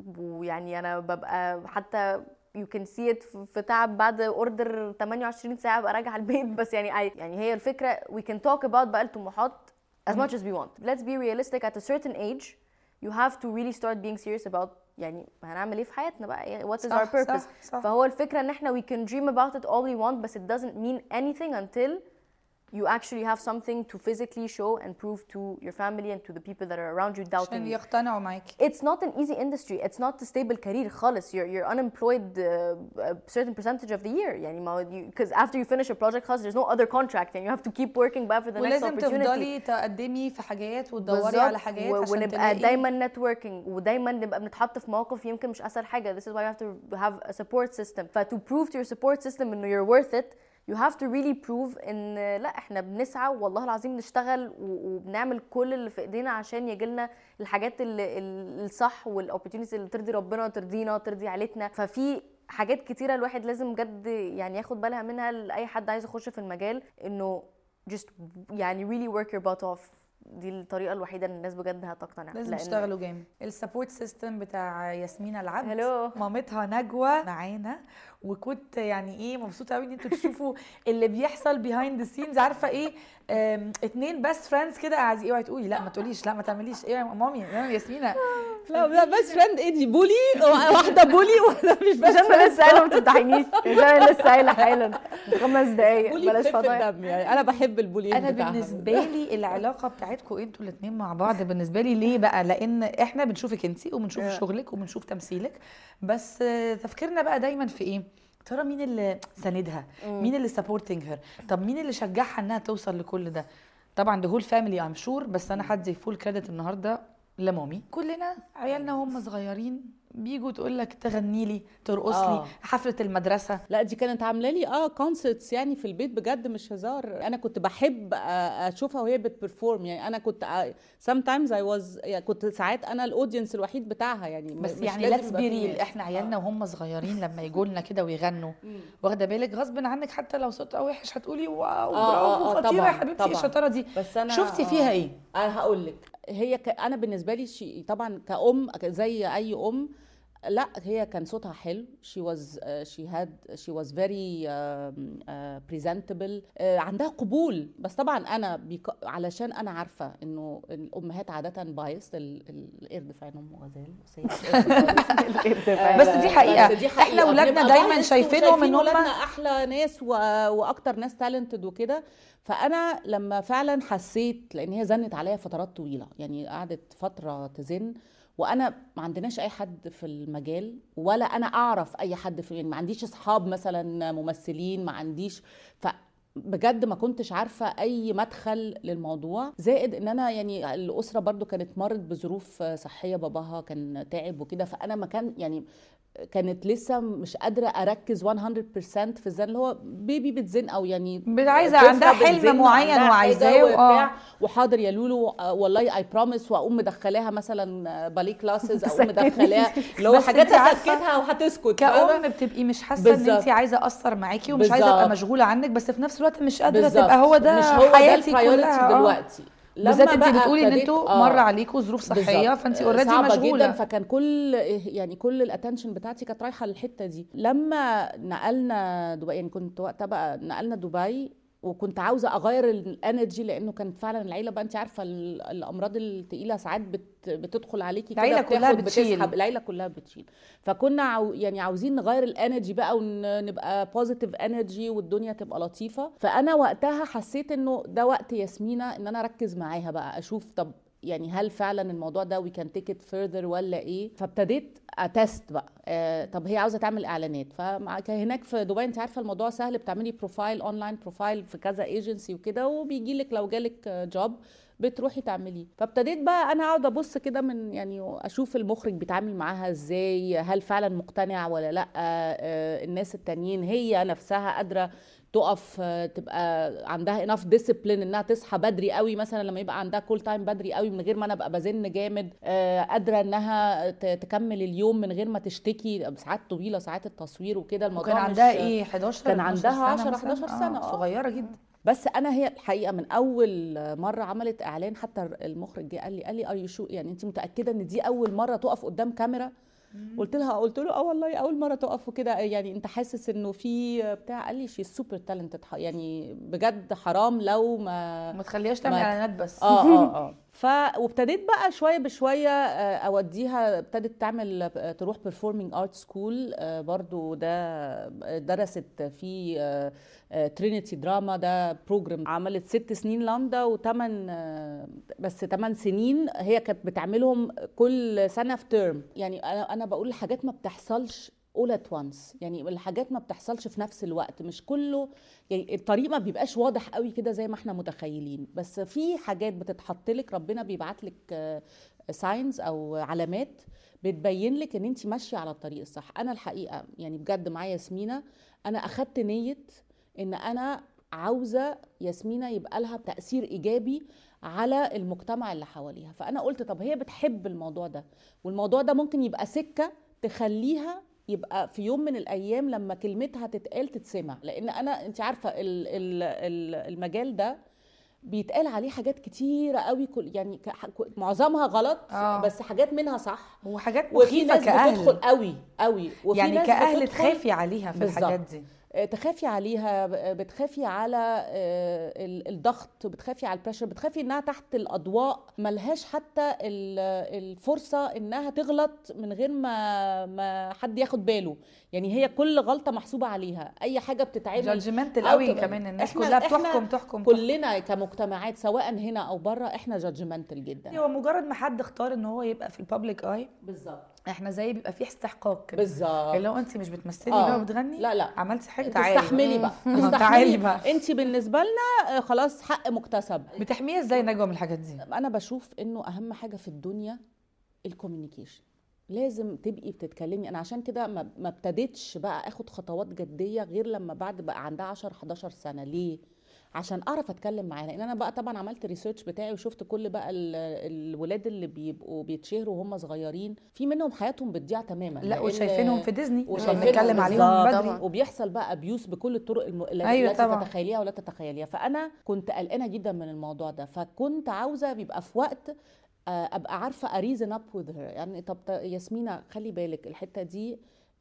ويعني انا ببقى حتى you can see it في في تعب بعد اوردر 28 ساعه ابقى راجعه البيت بس يعني I, يعني هي الفكره we can talk about بقى الطموحات as much as we want let's be realistic at a certain age you have to really start being serious about يعني هنعمل ايه في حياتنا بقى إيه- what is صح، our purpose صح، صح. فهو الفكره ان احنا we can dream about it all we want but it doesn't mean anything until you actually have something to physically show and prove to your family and to the people that are around you doubting عشان you يقتنعوا معاكي it's not an easy industry it's not a stable career خالص you're you're unemployed uh, a certain percentage of the year يعني ما because after you finish a project خلاص there's no other contract and you have to keep working بقى for the next ولازم opportunity تفضلي تقدمي في حاجات وتدوري بالظبط. على حاجات و- عشان ونبقى تلاقي دايما networking ودايما نبقى بنتحط في مواقف يمكن مش اسهل حاجه this is why you have to have a support system ف to prove to your support system انه you're worth it you have to really prove ان لا احنا بنسعى والله العظيم نشتغل و- وبنعمل كل اللي في ايدينا عشان يجيلنا الحاجات اللي ال- الصح والاوبورتونيتيز اللي ترضي ربنا وترضينا وترضي عيلتنا ففي حاجات كتيره الواحد لازم بجد يعني ياخد بالها منها لاي حد عايز يخش في المجال انه just يعني really work your butt off دي الطريقه الوحيده اللي الناس بجد هتقتنع لازم لأن- تشتغلوا جامد السبورت سيستم بتاع ياسمين العبد هلو. مامتها نجوى معانا وكنت يعني ايه مبسوطه قوي ان انتوا تشوفوا اللي بيحصل بيهايند ذا سينز عارفه ايه آم، اتنين بس فريندز كده قاعدين اوعي تقولي لا ما تقوليش لا ما تعمليش ايه يا مامي يا مامي ياسمينه لا لا بس فريند ايه دي بولي واحده بولي ولا مش بس مش انا لسه قايله ما تفتحينيش مش انا لسه قايله حالا من خمس دقايق بولي بلاش بخف فضايح الدم يعني انا بحب البولي انا بتاعها. بالنسبه لي العلاقه بتاعتكم انتوا الاثنين مع بعض بالنسبه لي ليه بقى لان احنا بنشوفك انت وبنشوف آه. شغلك وبنشوف تمثيلك بس آه، تفكيرنا بقى دايما في ايه ترى مين اللي ساندها مين اللي سبورتنج هير طب مين اللي شجعها انها توصل لكل ده طبعا ده هول فاميلي ام شور بس انا هدي فول كريدت النهارده لمامي كلنا عيالنا وهم صغيرين بيجوا تقول لك تغني لي ترقص لي آه. حفله المدرسه لا دي كانت عامله لي اه كونسرتس يعني في البيت بجد مش هزار انا كنت بحب آه، اشوفها وهي بتبرفورم يعني انا كنت سام تايمز اي واز كنت ساعات انا الاودينس الوحيد بتاعها يعني م- بس مش يعني لازم ليتس يبقى بي في ريل ناس. احنا عيالنا وهم صغيرين لما يجوا لنا كده ويغنوا واخده بالك غصب عنك حتى لو صوتها وحش هتقولي واو آه، برافو آه، خطيره يا طبعاً، حبيبتي طبعاً. ايه الشطاره دي بس انا شفتي فيها آه، ايه انا هقول لك هي ك... انا بالنسبه لي شي... طبعا كأم زي اي ام لا هي كان صوتها حلو she was uh, she had she was very um, uh, presentable uh, عندها قبول بس طبعا انا بيك... علشان انا عارفه انه الامهات عاده بايست ال... القرد في عين امه غزال بس هي بس دي حقيقة. بس دي إحنا ولادنا بنبقى دايماً biased شايفينهم وشايفين إن هم- ولادنا احلى ناس و... واكتر ناس تالنتد وكده فانا لما فعلا حسيت لان هي زنت عليا فترات طويله يعني قعدت فتره تزن وانا ما عندناش اي حد في المجال ولا انا اعرف اي حد في يعني ما عنديش اصحاب مثلا ممثلين ما عنديش ف بجد ما كنتش عارفه اي مدخل للموضوع زائد ان انا يعني الاسره برضو كانت مرت بظروف صحيه باباها كان تعب وكده فانا ما كان يعني كانت لسه مش قادره اركز 100% في الزن اللي هو بيبي بتزن او يعني بت- عايزة طفلة عندها حلم بتزن معين وعندها وعايزاه حاجة و- وبتاع آه. وحاضر يا لولو آه، والله اي بروميس واقوم مدخلاها مثلا باليه كلاسز اقوم تسكتني. مدخلاها اللي هو بس حاجات انت عارفة اسكتها وهتسكت فاهمة؟ كأم بتبقي مش حاسه ان بالظبط. انت عايزه اثر معاكي ومش عايزه ابقى بالظبط. مشغوله عنك بس في نفس الوقت مش قادره بالظبط. تبقى هو ده مش هو ده حياتي البرايورتي كلها آه. دلوقتي بالذات لما انت بقى بتقولي ان ابتديت- انتوا آه. مر عليكم ظروف صحيه بالظبط. فانت اوريدي صعبة مشغوله جدا فكان كل يعني كل الاتنشن بتاعتي كانت رايحه للحته دي لما نقلنا دبي يعني كنت وقتها بقى نقلنا دبي وكنت عاوزه اغير الانرجي لانه كانت فعلا العيله بقى انت عارفه ال- الامراض التقيله ساعات بت بتدخل عليكي كده العيلة كلها بتاخد- بتشيل. بتسحب العيله كلها بتشيل فكنا عاو يعني عاوزين نغير الانرجي بقى ونبقى بوزيتيف انرجي والدنيا تبقى لطيفه فانا وقتها حسيت انه ده وقت ياسمينة ان انا اركز معاها بقى اشوف طب يعني هل فعلا الموضوع ده وي كان تيك ات فurther ولا ايه فابتديت اتست بقى آه طب هي عاوزه تعمل اعلانات فهناك في دبي انت عارفه الموضوع سهل بتعملي بروفايل اونلاين بروفايل في كذا ايجنسي وكده وبيجي لك لو جالك جوب بتروحي تعمليه فابتديت بقى انا اقعد ابص كده من يعني اشوف المخرج بيتعامل معاها ازاي هل فعلا مقتنع ولا لا آه الناس التانيين هي نفسها قادره تقف آه، تبقى عندها انف ديسيبلين انها تصحى بدري قوي مثلا لما يبقى عندها كول تايم بدري قوي من غير ما انا ابقى بزن جامد آه، قادره انها ت- تكمل اليوم من غير ما تشتكي ساعات طويله ساعات التصوير وكده الموضوع وكان مش- عندها ايه 11 كان 12 عندها سنة 10 مثلاً؟ 11 سنة، آه. آه. صغيره جدا بس انا هي الحقيقه من اول مره عملت اعلان حتى المخرج جه قال لي قال لي ار يو شو يعني انت متاكده ان دي اول مره تقف قدام كاميرا قلت لها قلت له اه والله اول مره تقف وكده يعني انت حاسس انه في بتاع قال لي شي سوبر تالنتد يعني بجد حرام لو ما ما تخليهاش تعمل ما- اعلانات بس اه اه اه ف وابتديت بقى شويه بشويه آه، اوديها ابتدت تعمل آه، تروح بيرفورمينج ارت سكول برضو ده درست في ترينيتي دراما ده بروجرام عملت ست سنين لاندا وثمان بس ثمان سنين هي كانت بتعملهم كل سنه في ترم يعني انا انا بقول الحاجات ما بتحصلش all at once يعني الحاجات ما بتحصلش في نفس الوقت مش كله يعني الطريق ما بيبقاش واضح قوي كده زي ما احنا متخيلين بس في حاجات بتتحط لك ربنا بيبعت لك ساينز او علامات بتبين لك ان انت ماشيه على الطريق الصح انا الحقيقه يعني بجد معايا ياسمينه انا اخدت نيه ان انا عاوزه ياسمينه يبقى لها تاثير ايجابي على المجتمع اللي حواليها فانا قلت طب هي بتحب الموضوع ده والموضوع ده ممكن يبقى سكه تخليها يبقى في يوم من الايام لما كلمتها تتقال تتسمع لان انا انت عارفه ال- ال- ال- المجال ده بيتقال عليه حاجات كتيره قوي كل يعني ك- معظمها غلط آه. بس حاجات منها صح وحاجات وفي مخيفه ناس بتدخل كاهل قوي قوي وفي يعني ناس كاهل بتدخل تخافي عليها في بالظبط. الحاجات دي آه، تخافي عليها ب- بتخافي على آه، ال- الضغط بتخافي على البريشر بتخافي انها تحت الاضواء ملهاش حتى ال- الفرصه انها تغلط من غير ما ما حد ياخد باله يعني هي كل غلطه محسوبه عليها اي حاجه بتتعمل جادجمنتال أو قوي تبقى- كمان الناس إحنا- كلها إحنا بتحكم تحكم تحكم. كلنا كمجتمعات سواء هنا او بره احنا جادجمنتال جدا هو مجرد ما حد اختار ان هو يبقى في البابليك اي بالظبط احنا زي بيبقى فيه استحقاق كده بالظبط اللي هو انت مش بتمثلي آه. بقى وبتغني لا لا عملتي حاجه تعالي تستحملي بقى آه، تستحملي تعالي بقى انت بالنسبه لنا آه، خلاص حق مكتسب بتحميها ازاي نجوى من الحاجات دي انا بشوف انه اهم حاجه في الدنيا الكوميونيكيشن لازم تبقي بتتكلمي انا عشان كده ما ما ابتديتش بقى اخد خطوات جديه غير لما بعد بقى عندها 10 11 سنه ليه عشان اعرف اتكلم معاها لان انا بقى طبعا عملت ريسيرش بتاعي وشفت كل بقى ال- الولاد اللي بيبقوا بيتشهروا وهم صغيرين في منهم حياتهم بتضيع تماما لا لأن- وشايفينهم في ديزني وشايفينهم بنتكلم عليهم بالظبط. بدري طبعاً. وبيحصل بقى ابيوس بكل الطرق الم... التي أيوة التي طبعاً. تتخيليها ولا تتخيليها فانا كنت قلقانه جدا من الموضوع ده فكنت عاوزه بيبقى في وقت آه، ابقى عارفه اريزن اب وذ هير يعني طب ت- ياسمينه خلي بالك الحته دي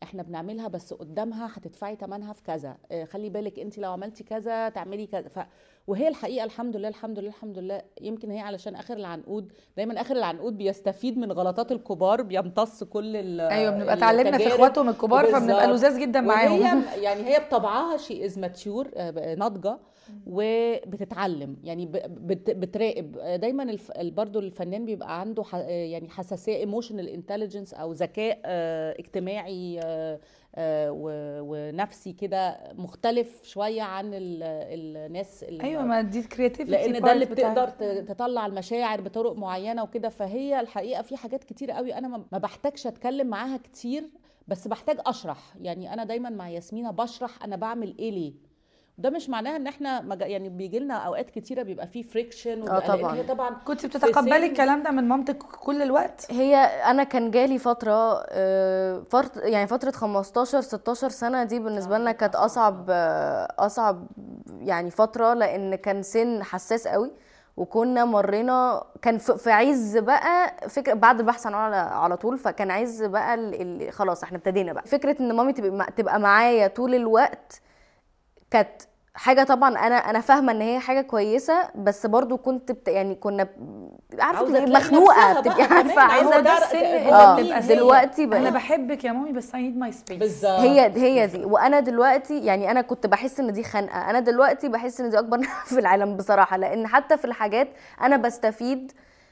احنا بنعملها بس قدامها هتدفعي ثمنها في كذا آه، خلي بالك انت لو عملتي كذا تعملي كذا ف... وهي الحقيقه الحمد لله الحمد لله الحمد لله يمكن هي علشان اخر العنقود دايما اخر العنقود بيستفيد من غلطات الكبار بيمتص كل ال ايوه بنبقى اتعلمنا في التجارب. اخواتهم الكبار فبنبقى بالظبط. لذاذ جدا معاهم وهي يعني هي بطبعها شي از ماتيور ناضجه وبتتعلم يعني ب- بت- بتراقب آه، دايما الف... برضه الفنان بيبقى عنده ح... آه، يعني حساسيه ايموشنال انتليجنس او ذكاء آه، اجتماعي آه، آه، و- ونفسي كده مختلف شويه عن ال... الناس اللي ايوه ما دي كرياتيفيتي لان ده اللي بتقدر ت- تطلع المشاعر بطرق معينه وكده فهي الحقيقه في حاجات كتير قوي انا ما- ما بحتاجش اتكلم معاها كتير بس بحتاج اشرح يعني انا دايما مع ياسمينه بشرح انا بعمل ايه ليه ده مش معناها ان احنا مج... يعني بيجي لنا اوقات كتيره بيبقى فيه فريكشن آه طبعاً. هي طبعا كنت في بتتقبلي سن- الكلام ده من مامتك كل الوقت هي انا كان جالي فتره آه، فرط يعني فتره 15 16 سنه دي بالنسبه لنا كانت اصعب آه، اصعب يعني فتره لان كان سن حساس قوي وكنا مرينا كان في في عز بقى فكره بعد البحث عن على على طول فكان عز بقى ال- ال- خلاص احنا ابتدينا بقى فكره ان مامي تبقى مع- تبقى معايا طول الوقت كانت حاجه طبعا انا انا فاهمه ان هي حاجه كويسه بس برضو كنت بت يعني كنا ب- عارفه عاوزة تبقي تلاقي مخنوقه نفسها بتبقي بقى عارفه كمان، عايزه هو ده ده السن اللي اه بتبقى هي. فيه. دلوقتي انا بقى بحبك يا مامي بس اي نيد ماي سبيس بالظبط هي هي دي وانا دلوقتي يعني انا كنت بحس ان دي خنقه انا دلوقتي بحس ان دي اكبر نعمة في العالم بصراحه لان حتى في الحاجات انا بستفيد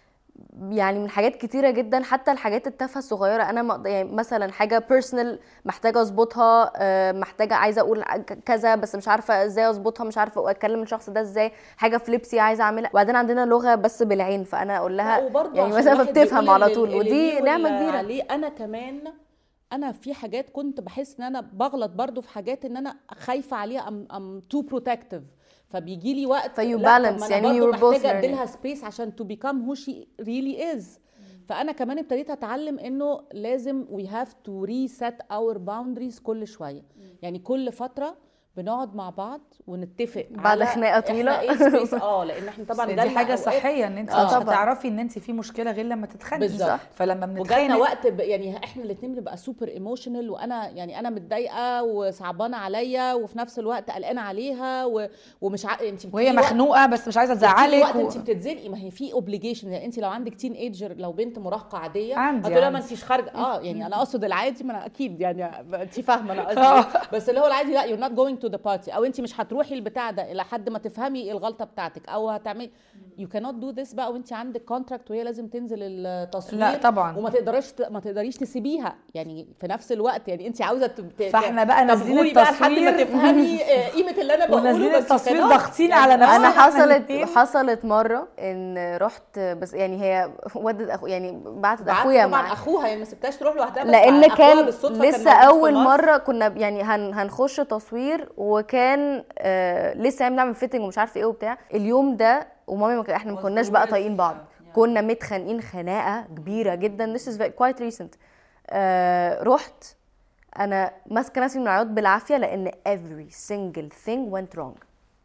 يعني من حاجات كتيره جدا حتى الحاجات التافهه الصغيره انا ما- يعني مثلا حاجه بيرسونال محتاجه اظبطها آه، محتاجه عايزه اقول ك- كذا بس مش عارفه ازاي اظبطها مش عارفه اكلم الشخص ده ازاي حاجه في لبسي عايزه اعملها وبعدين عندنا لغه بس بالعين فانا اقول لها لا، وبرضه يعني عشان مثلا الواحد فبتفهم يقول على اللي- طول اللي ودي ليه نعمه واللي كبيره عليه انا كمان انا في حاجات كنت بحس ان انا بغلط برضو في حاجات ان انا خايفه عليها ام ام تو بروتكتيف فبيجي لي وقت فيو لا، طب ما balance، أنا يعني برضو you were both محتاجه learning. اديلها سبيس عشان تو بيكام هو شي ريلي از فانا كمان ابتديت اتعلم انه لازم وي هاف تو ريسيت اور باوندريز كل شويه يعني كل فتره بنقعد مع بعض ونتفق بعد على خناقة إحنا طويلة. ايه سبيس اه لان احنا طبعا دي جالنا حاجه أوقات- صحيه ان انت آه. مش طبعاً. هتعرفي ان انت في مشكله غير لما تتخانقي بالظبط. فلما وجالنا بنتخانق وقت ب... يعني احنا الاثنين بنبقى سوبر ايموشنال وانا يعني انا متضايقه وصعبانه عليا وفي نفس الوقت قلقانه عليها و... ومش ع... انت وهي بتيجي وقت- مخنوقه بس مش عايزه بتيجي تزعلك وقت و... انت بتتزنقي ما هي في اوبليجيشن يعني انت لو عندك تين ايجر لو بنت مراهقه عاديه عندي- هتقولي لها ما عندي. انتيش خارجه اه يعني انا اقصد العادي ما انا اكيد يعني انت فاهمه انا آه. قصدي إيه. بس اللي هو العادي لا يور نوت جوينج تو ذا بارتي او انت مش هتروحي البتاع ده الى حد ما تفهمي ايه الغلطه بتاعتك او هتعملي يو كانوت دو ذس بقى وانت عندك كونتراكت وهي لازم تنزل التصوير لا طبعا وما تقدريش ما تقدريش تسيبيها يعني في نفس الوقت يعني انت عاوزه تبت... فاحنا بقى نازلين تبغوري بقى لحد ما التصوير. تفهمي آه، قيمه اللي انا بقوله ونازلين بس you التصوير cannot. ضاغطين على نفسنا انا إحنا حصلت الاتنين. حصلت مره ان رحت بس يعني هي ودت أخو يعني بعتت بعت اخويا طبعا معاها اخوها يعني ما سبتهاش تروح لوحدها بس لان أخوها كان بالصدفة لسه موجود في اول مصر. مره كنا يعني هن هنخش تصوير وكان آه لسه يعني بنعمل فيتنج ومش عارفه ايه وبتاع اليوم ده ومامي ما كان- احنا ما كناش بقى طايقين بعض كنا متخانقين خناقه كبيره جدا this is very- quite recent آه رحت انا ماسكه نفسي من العياط بالعافيه لان every single thing went wrong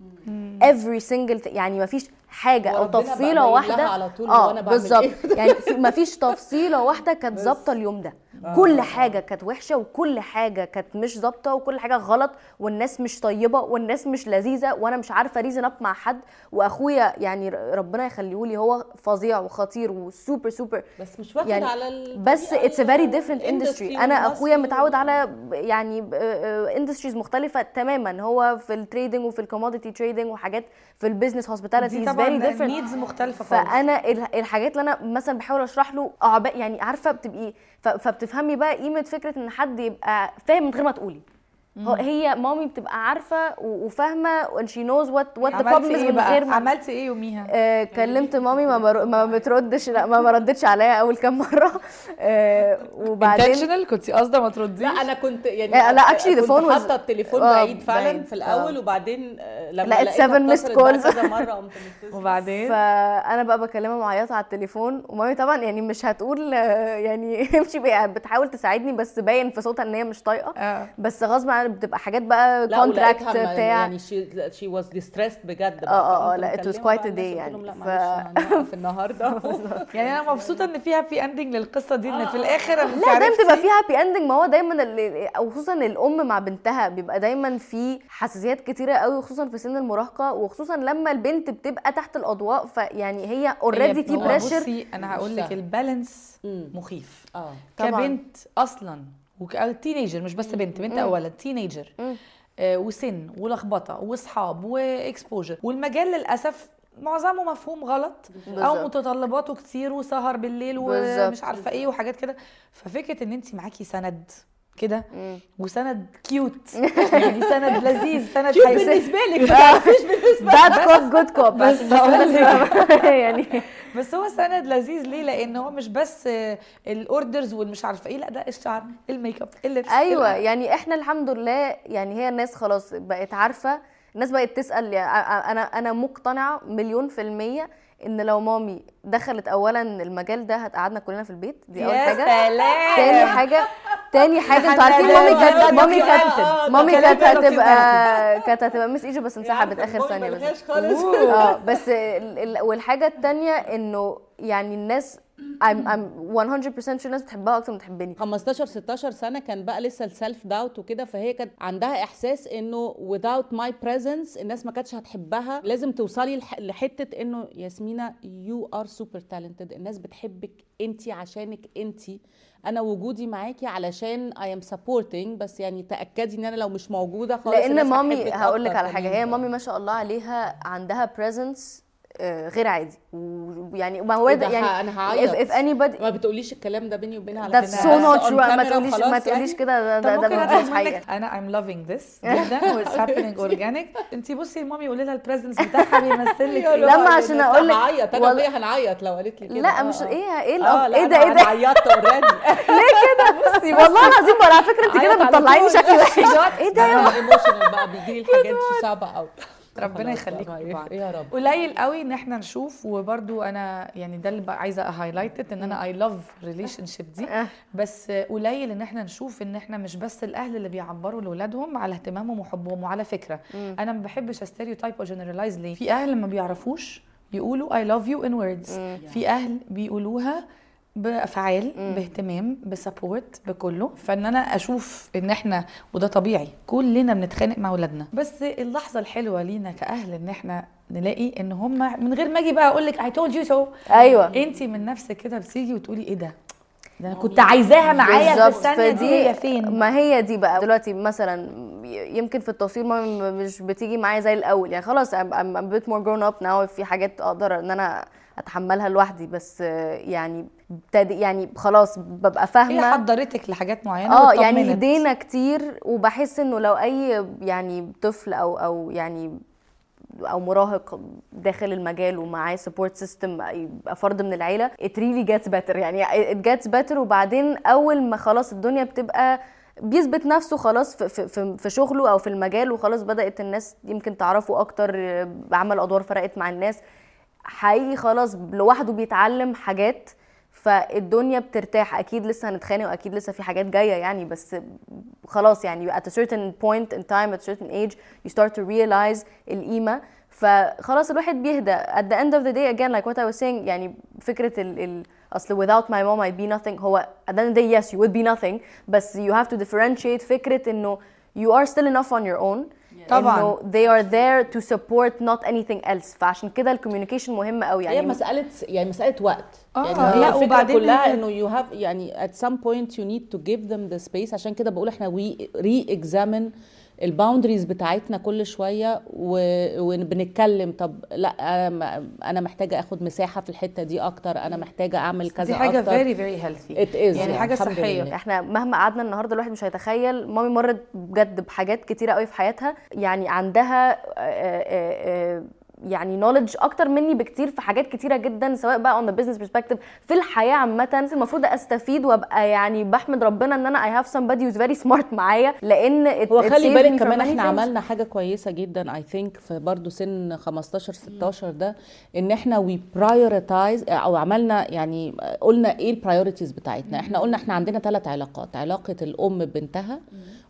every single thing يعني ما فيش حاجه او وربنا بقى تفصيله باين واحده لها على طول اه وأنا بعمل بالظبط إيه. يعني ما فيش تفصيله واحده كانت ظابطه اليوم ده كل حاجه كانت وحشه وكل حاجه كانت مش ظابطه وكل حاجه غلط والناس مش طيبه والناس مش لذيذه وانا مش عارفه ريزن اب مع حد واخويا يعني ر- ربنا يخليه لي هو فظيع وخطير وسوبر سوبر بس مش واخد يعني على ال- بس الطريقة اتس فيري ال- ديفرنت industry اندستري انا اخويا والمصري متعود وال- على ب- يعني اندستريز مختلفه تماما هو في التريدنج وفي الكوموديتي تريدنج وحاجات في البيزنس هوسبيتاليتي دي از فيري طبعا ديفرنت نيدز مختلفه خالص فانا ال- الحاجات اللي انا مثلا بحاول اشرح له اعباء يعني عارفه بتبقي ف- فبتفهمي بقى قيمه فكره ان حد يبقى فاهم من غير ما تقولي هو هي مامي بتبقى عارفه و- وفاهمه and she knows what what the problem عملتي is ايه من غير بقى ما عملتي ايه يوميها آه كلمت مامي ما بر... ما بتردش لا ما ما ردتش عليا اول كام مره آه وبعدين intentional كنت قاصده ما ترديش لا انا كنت يعني لا، لا، actually the كنت phone was- حاطه التليفون آه، بعيد فعلا بعيد. في الاول آه. وبعدين آه، لما لقيت لقيتها seven missed اتصلت بقى calls. كذا مره قمت متصلة. وبعدين فانا بقى بكلمها معيطه على التليفون ومامي طبعا يعني مش هتقول آه، يعني امشي بقى بتحاول تساعدني بس باين في صوتها ان هي مش طايقه اه بس غصب عنها بقى بتبقى حاجات بقى لا كونتراكت ولقيتها ما- بتاع يعني شي شي واز ديستريسد بجد بقى، اه، اه، فقمت لا، it was مكلمة quite بقى a الناس day قلت لهم يعني. لا ف- معلش هنوقف النهارده يعني انا مبسوطه ان في هابي اندنج للقصه دي ان في الاخر أنا مش لا دايما عرفتي. بتبقى في هابي اندنج ما هو دايما ال- او خصوصا الام مع بنتها بيبقى دايما في حساسيات كتيره قوي وخصوصا في سن المراهقه وخصوصا لما البنت بتبقى تحت الاضواء فيعني هي اوريدي في هو بريشر بصي انا هقول مش لك سهل. البالانس مم. مخيف اه طبعاً. كبنت اصلا وكتينيجر مش بس بنت بنت اولا تينيجر آه وسن ولخبطه واصحاب واكسبوجر والمجال للاسف معظمه مفهوم غلط او بالظبط. متطلباته كتير وسهر بالليل بالظبط. ومش عارفه ايه وحاجات كده ففكره ان انت معاكي سند كده مم. وسند كيوت يعني سند لذيذ سند كيوت هيس- بالنسبه لك ما تعرفيش بالنسبه باد كوب جود كوب بس يعني بس هو سند لذيذ ليه لان هو مش بس الاوردرز والمش عارفه ايه لا ده الشعر الميك اب اللبس ايوه ال- يعني احنا الحمد لله يعني هي الناس خلاص بقت عارفه الناس بقت تسال يعني انا انا مقتنعه مليون في الميه ان لو مامي دخلت اولا المجال ده هتقعدنا كلنا في البيت دي اول يا حاجه سلام تاني حاجه تاني حاجه انتوا عارفين ده- مامي ده- كانت ده مامي documented. كانت آه، مامي ده كانت كلام هتبقى كانت هتبقى مس ايجو بس انسحبت اخر ثانيه بس خالص اه بس ال- ال- والحاجه التانيه انه يعني الناس I'm, I'm 100% sure الناس بتحبها اكتر من بتحبني 15 16 سنه كان بقى لسه السيلف داوت وكده فهي كانت عندها احساس انه without my presence الناس ما كانتش هتحبها لازم توصلي لح- لحته انه ياسمينة you are super talented الناس بتحبك انت عشانك انت انا وجودي معاكي علشان I am supporting بس يعني تاكدي ان انا لو مش موجوده خالص لان الناس مامي هتحبك هقول لك أكتر على حاجه كمان. هي مامي ما شاء الله عليها عندها presence آه، غير عادي ويعني ما هو إيه ده ده؟ يعني انا هعيط if, if anybody ما بتقوليش الكلام ده بيني وبينها على that's فكرة. so بس not on true ما camera تقوليش وخلاص ما تقوليش يعني. كده ده طب ده ممكن ده اطلب مش حقيقه منك انا I'm loving this جدا واتس happening organic انت بصي لمامي قولي لها البريزنس بتاعها بيمثل لك يا ايه لما رب، عشان الناس أقول لك- هعيط انا والله- وهي هنعيط لو قالت لي كده لا آه، مش آه. ايه ايه اه الأف- لا ايه ده ايه ده عيطت اوريدي ليه كده بصي والله العظيم ولا على فكره انت عيط كده على بتطلعيني طول. شكلي وحش ايه ده يا ايموشنال بقى بيجي لي الحاجات دي صعبه قوي ربنا يخليكم لبعض يا رب قليل قوي ان احنا نشوف وبرضو انا يعني ده اللي بقى عايزه اهايلايت ان انا اي لاف ريليشن شيب دي آه. بس قليل ان احنا نشوف ان احنا مش بس الاهل اللي بيعبروا لاولادهم على اهتمامهم وحبهم وعلى فكره انا ما بحبش استيريوتايب او جنرالايز ليه في اهل ما بيعرفوش يقولوا اي لاف يو ان ووردز في اهل بيقولوها بافعال باهتمام بسبورت بكله فان انا اشوف ان احنا وده طبيعي كلنا بنتخانق مع اولادنا بس اللحظه الحلوه لينا كاهل ان احنا نلاقي ان هم من غير ما اجي بقى اقول لك اي تولد يو سو ايوه انت من نفسك كده بتيجي وتقولي ايه ده ده انا كنت عايزاها معايا في بالظبط الثانيه دي هي فين ما هي دي بقى دلوقتي مثلا يمكن في التصوير مامي مش بتيجي معايا زي الاول يعني خلاص I'm, I'm a bit more grown up now في حاجات اقدر ان انا اتحملها لوحدي بس آه، يعني ابتدي يعني خلاص ببقى هي فاهمه حضرتك لحاجات معينه اه يعني واطمنت. هدينا كتير وبحس انه لو اي يعني طفل او او يعني او مراهق داخل المجال ومعاه سبورت سيستم يبقى فرد من العيله it really gets better يعني it gets better وبعدين اول ما خلاص الدنيا بتبقى بيثبت نفسه خلاص في, في, في, في شغله او في المجال وخلاص بدات الناس يمكن تعرفه اكتر عمل ادوار فرقت مع الناس حقيقي خلاص لوحده بيتعلم حاجات فالدنيا بترتاح اكيد لسه هنتخانق واكيد لسه في حاجات جايه يعني بس خلاص يعني at a certain point in time at a certain age you start to realize القيمه فخلاص الواحد بيهدى at the end of the day again like what I was saying يعني فكره ال, ال اصل without my mom I'd be nothing هو at the end of the day yes you would be nothing بس you have to differentiate فكره انه you are still enough on your own طبعاً. انه they are there to support not anything else فعشان كده الكوميونيكيشن مهم قوي هي يعني مساله يعني مساله وقت آه، يعني لا، هي الفكره وبعدين كلها هي- انه you have يعني at some point you need to give them the space عشان كده بقول احنا we re-examine الباوندريز بتاعتنا كل شويه و- وبنتكلم طب لا أنا- انا محتاجه اخد مساحه في الحته دي اكتر انا محتاجه اعمل كذا دي حاجه اكتر فيري فيري هيلثي It is يعني يعني حاجه الحمد صحيه لله. احنا مهما قعدنا النهارده الواحد مش هيتخيل مامي مرت بجد بحاجات كتيره قوي في حياتها يعني عندها آه، آه، آه، يعني نولج اكتر مني بكتير في حاجات كتيره جدا سواء بقى on the business perspective في الحياه عامه المفروض استفيد وابقى يعني بحمد ربنا ان انا I have somebody who's very smart معايا لان it, هو it خلي saved بالك me from كمان many احنا things. عملنا حاجه كويسه جدا اي ثينك في برضه سن 15 16 ده ان احنا وي برايورتايز او عملنا يعني قلنا ايه البرايورتيز بتاعتنا احنا قلنا احنا عندنا ثلاث علاقات علاقه الام ببنتها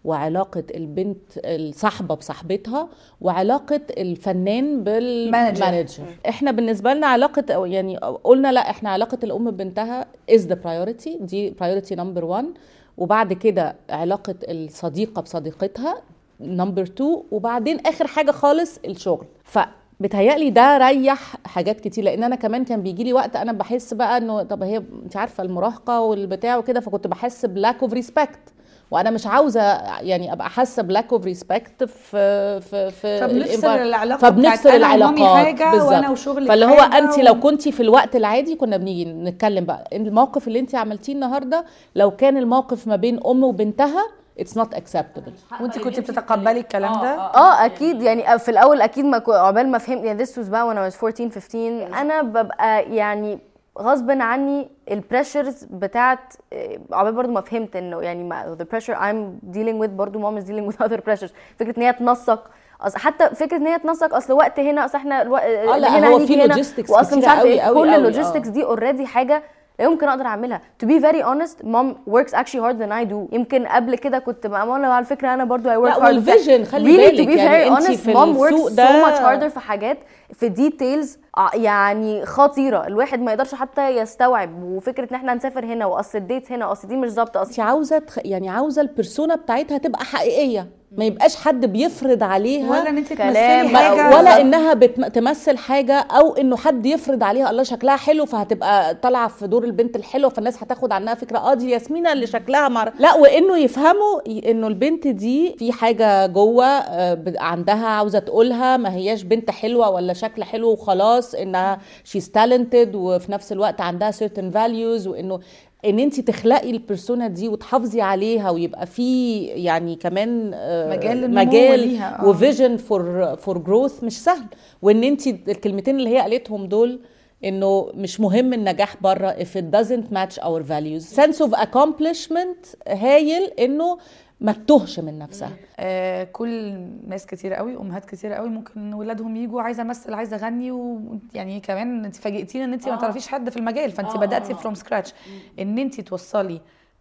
وعلاقه البنت الصاحبه بصاحبتها وعلاقه الفنان مانجر. بالمانجر احنا بالنسبه لنا علاقه أو يعني قلنا لا احنا علاقه الام ببنتها is the priority دي priority number one وبعد كده علاقه الصديقه بصديقتها نمبر 2 وبعدين اخر حاجه خالص الشغل ف بتهيألي ده ريح حاجات كتير لان انا كمان كان بيجي لي وقت انا بحس بقى انه طب هي انت عارفه المراهقه والبتاع وكده فكنت بحس بلاك اوف ريسبكت وانا مش عاوزه يعني ابقى حاسه بلاك اوف ريسبكت في في في فبنفصل الانفا- العلاقه فبنفصل بتاعت أنا ومامي العلاقات حاجه بالظبط. وانا وشغلي فاللي هو حاجة انت و- لو كنتي في الوقت العادي كنا بنيجي نتكلم بقى الموقف اللي انت عملتيه النهارده لو كان الموقف ما بين ام وبنتها اتس نوت اكسبتبل وانت كنت بتتقبلي الكلام ده اه اكيد يعني في الاول اكيد ما كو- عقبال ما فهمت يعني this was بقى when I was 14 15 انا ببقى يعني غصب عني البريشرز بتاعت آه، عقبال برضو ما فهمت انه يعني ما the pressure I'm dealing with برضو mom is dealing with other pressures فكره ان هي تنسق أصل حتى فكره ان هي تنسق اصل وقت هنا اصل احنا الو... اه لا هنا هو هنيجي في هنا logistics واصلا مش كتيرة عارفه قوي ايه قوي كل قوي، اللوجيستكس اه. دي اوريدي حاجه لا يمكن اقدر اعملها to be very honest mom works actually harder than I do يمكن قبل كده كنت بقى ماما على فكره انا برضو I work لا hard والفيجن خلي really to بالك be يعني very انت honest في mom works السوق so ده much harder في حاجات في ديتيلز يعني خطيره الواحد ما يقدرش حتى يستوعب وفكره ان احنا نسافر هنا واصل الديت هنا واصل دي مش ظابطه انت اصلا عاوزه تخ... يعني عاوزه البرسونا بتاعتها تبقى حقيقيه ما يبقاش حد بيفرض عليها ولا ان انت كلام تمثلي بقى حاجه ولا انها بتمثل حاجه او انه حد يفرض عليها الله شكلها حلو فهتبقى طالعه في دور البنت الحلوه فالناس هتاخد عنها فكره اه دي ياسمينه اللي شكلها مر... لا وانه يفهموا ي- انه البنت دي في حاجه جوه آه، ب- عندها عاوزه تقولها ما هياش بنت حلوه ولا شكل حلو وخلاص انها شيز تالنتد وفي نفس الوقت عندها certain values وانه ان انت تخلقي البرسونا دي وتحافظي عليها ويبقى في يعني كمان آه، مجال للنمو مجال ليها، آه. وفيجن فور فور جروث مش سهل وان انت الكلمتين اللي هي قالتهم دول انه مش مهم النجاح بره if it doesn't match our values sense of accomplishment هايل انه ما تتوهش من نفسها آه كل ناس كتير قوي امهات كتير قوي ممكن ولادهم يجوا عايزه امثل عايزه اغني ويعني كمان انت فاجئتينا ان انت ما آه. تعرفيش حد في المجال فانت آه، بداتي آه. فروم سكراتش ان انت توصلي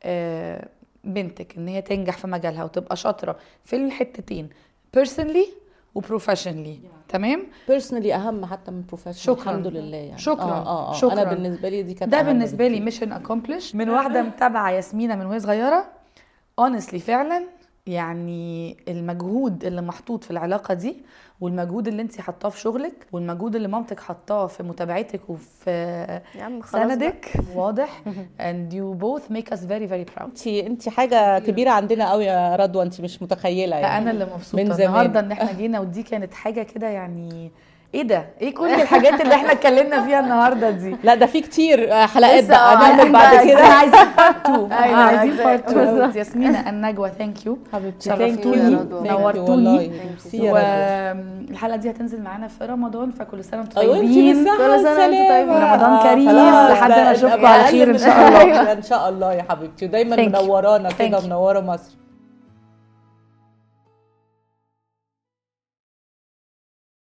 آه بنتك ان هي تنجح في مجالها وتبقى شاطره في الحتتين personally وبروفيشنلي تمام personally اهم حتى من professional شكراً. الحمد لله يعني شكراً. اه اه, آه. شكراً. انا بالنسبه لي دي كانت ده أهم بالنسبه لي بكتير. ميشن اكومبلش من واحده متابعه ياسمينه من وهي صغيره اونستلي فعلا يعني المجهود اللي محطوط في العلاقه دي والمجهود اللي انت حطاه في شغلك والمجهود اللي مامتك حطاه في متابعتك وفي يا عم خلاص بقى. سندك واضح and you both make us very very proud انت انت حاجه كبيره عندنا قوي يا رضوى انت مش متخيله يعني انا اللي مبسوطه من زمان. النهارده ان احنا جينا ودي كانت حاجه كده يعني ايه ده ايه كل الحاجات اللي احنا اتكلمنا فيها النهارده دي لا ده في كتير آه، حلقات لسه، بقى آه، نعمل عايزين بعد بقى- كده عايزين بارت 2 أيوة، عايزين exactly. بارت 2 بالظبط. ياسمينة النجوى ثانك يو حبيبتي شرفتوني، thank you. رضوى. Thank you نورتوني. والله. Thank you. ميرسي يا رضوى. والحلقه دي هتنزل معانا في رمضان فكل سنه وانتم أيوة، انتي طيبين بالصحة كل سنة وانتم والسلامة. طيبين. رمضان آه، كريم، خلاص، لحد ده ما أشوفكم نبقى على أقل خير إن من شاء شهر. الله. ان شاء الله يا حبيبتي ودايما Thank you. منورانا كده Thank you. منوره مصر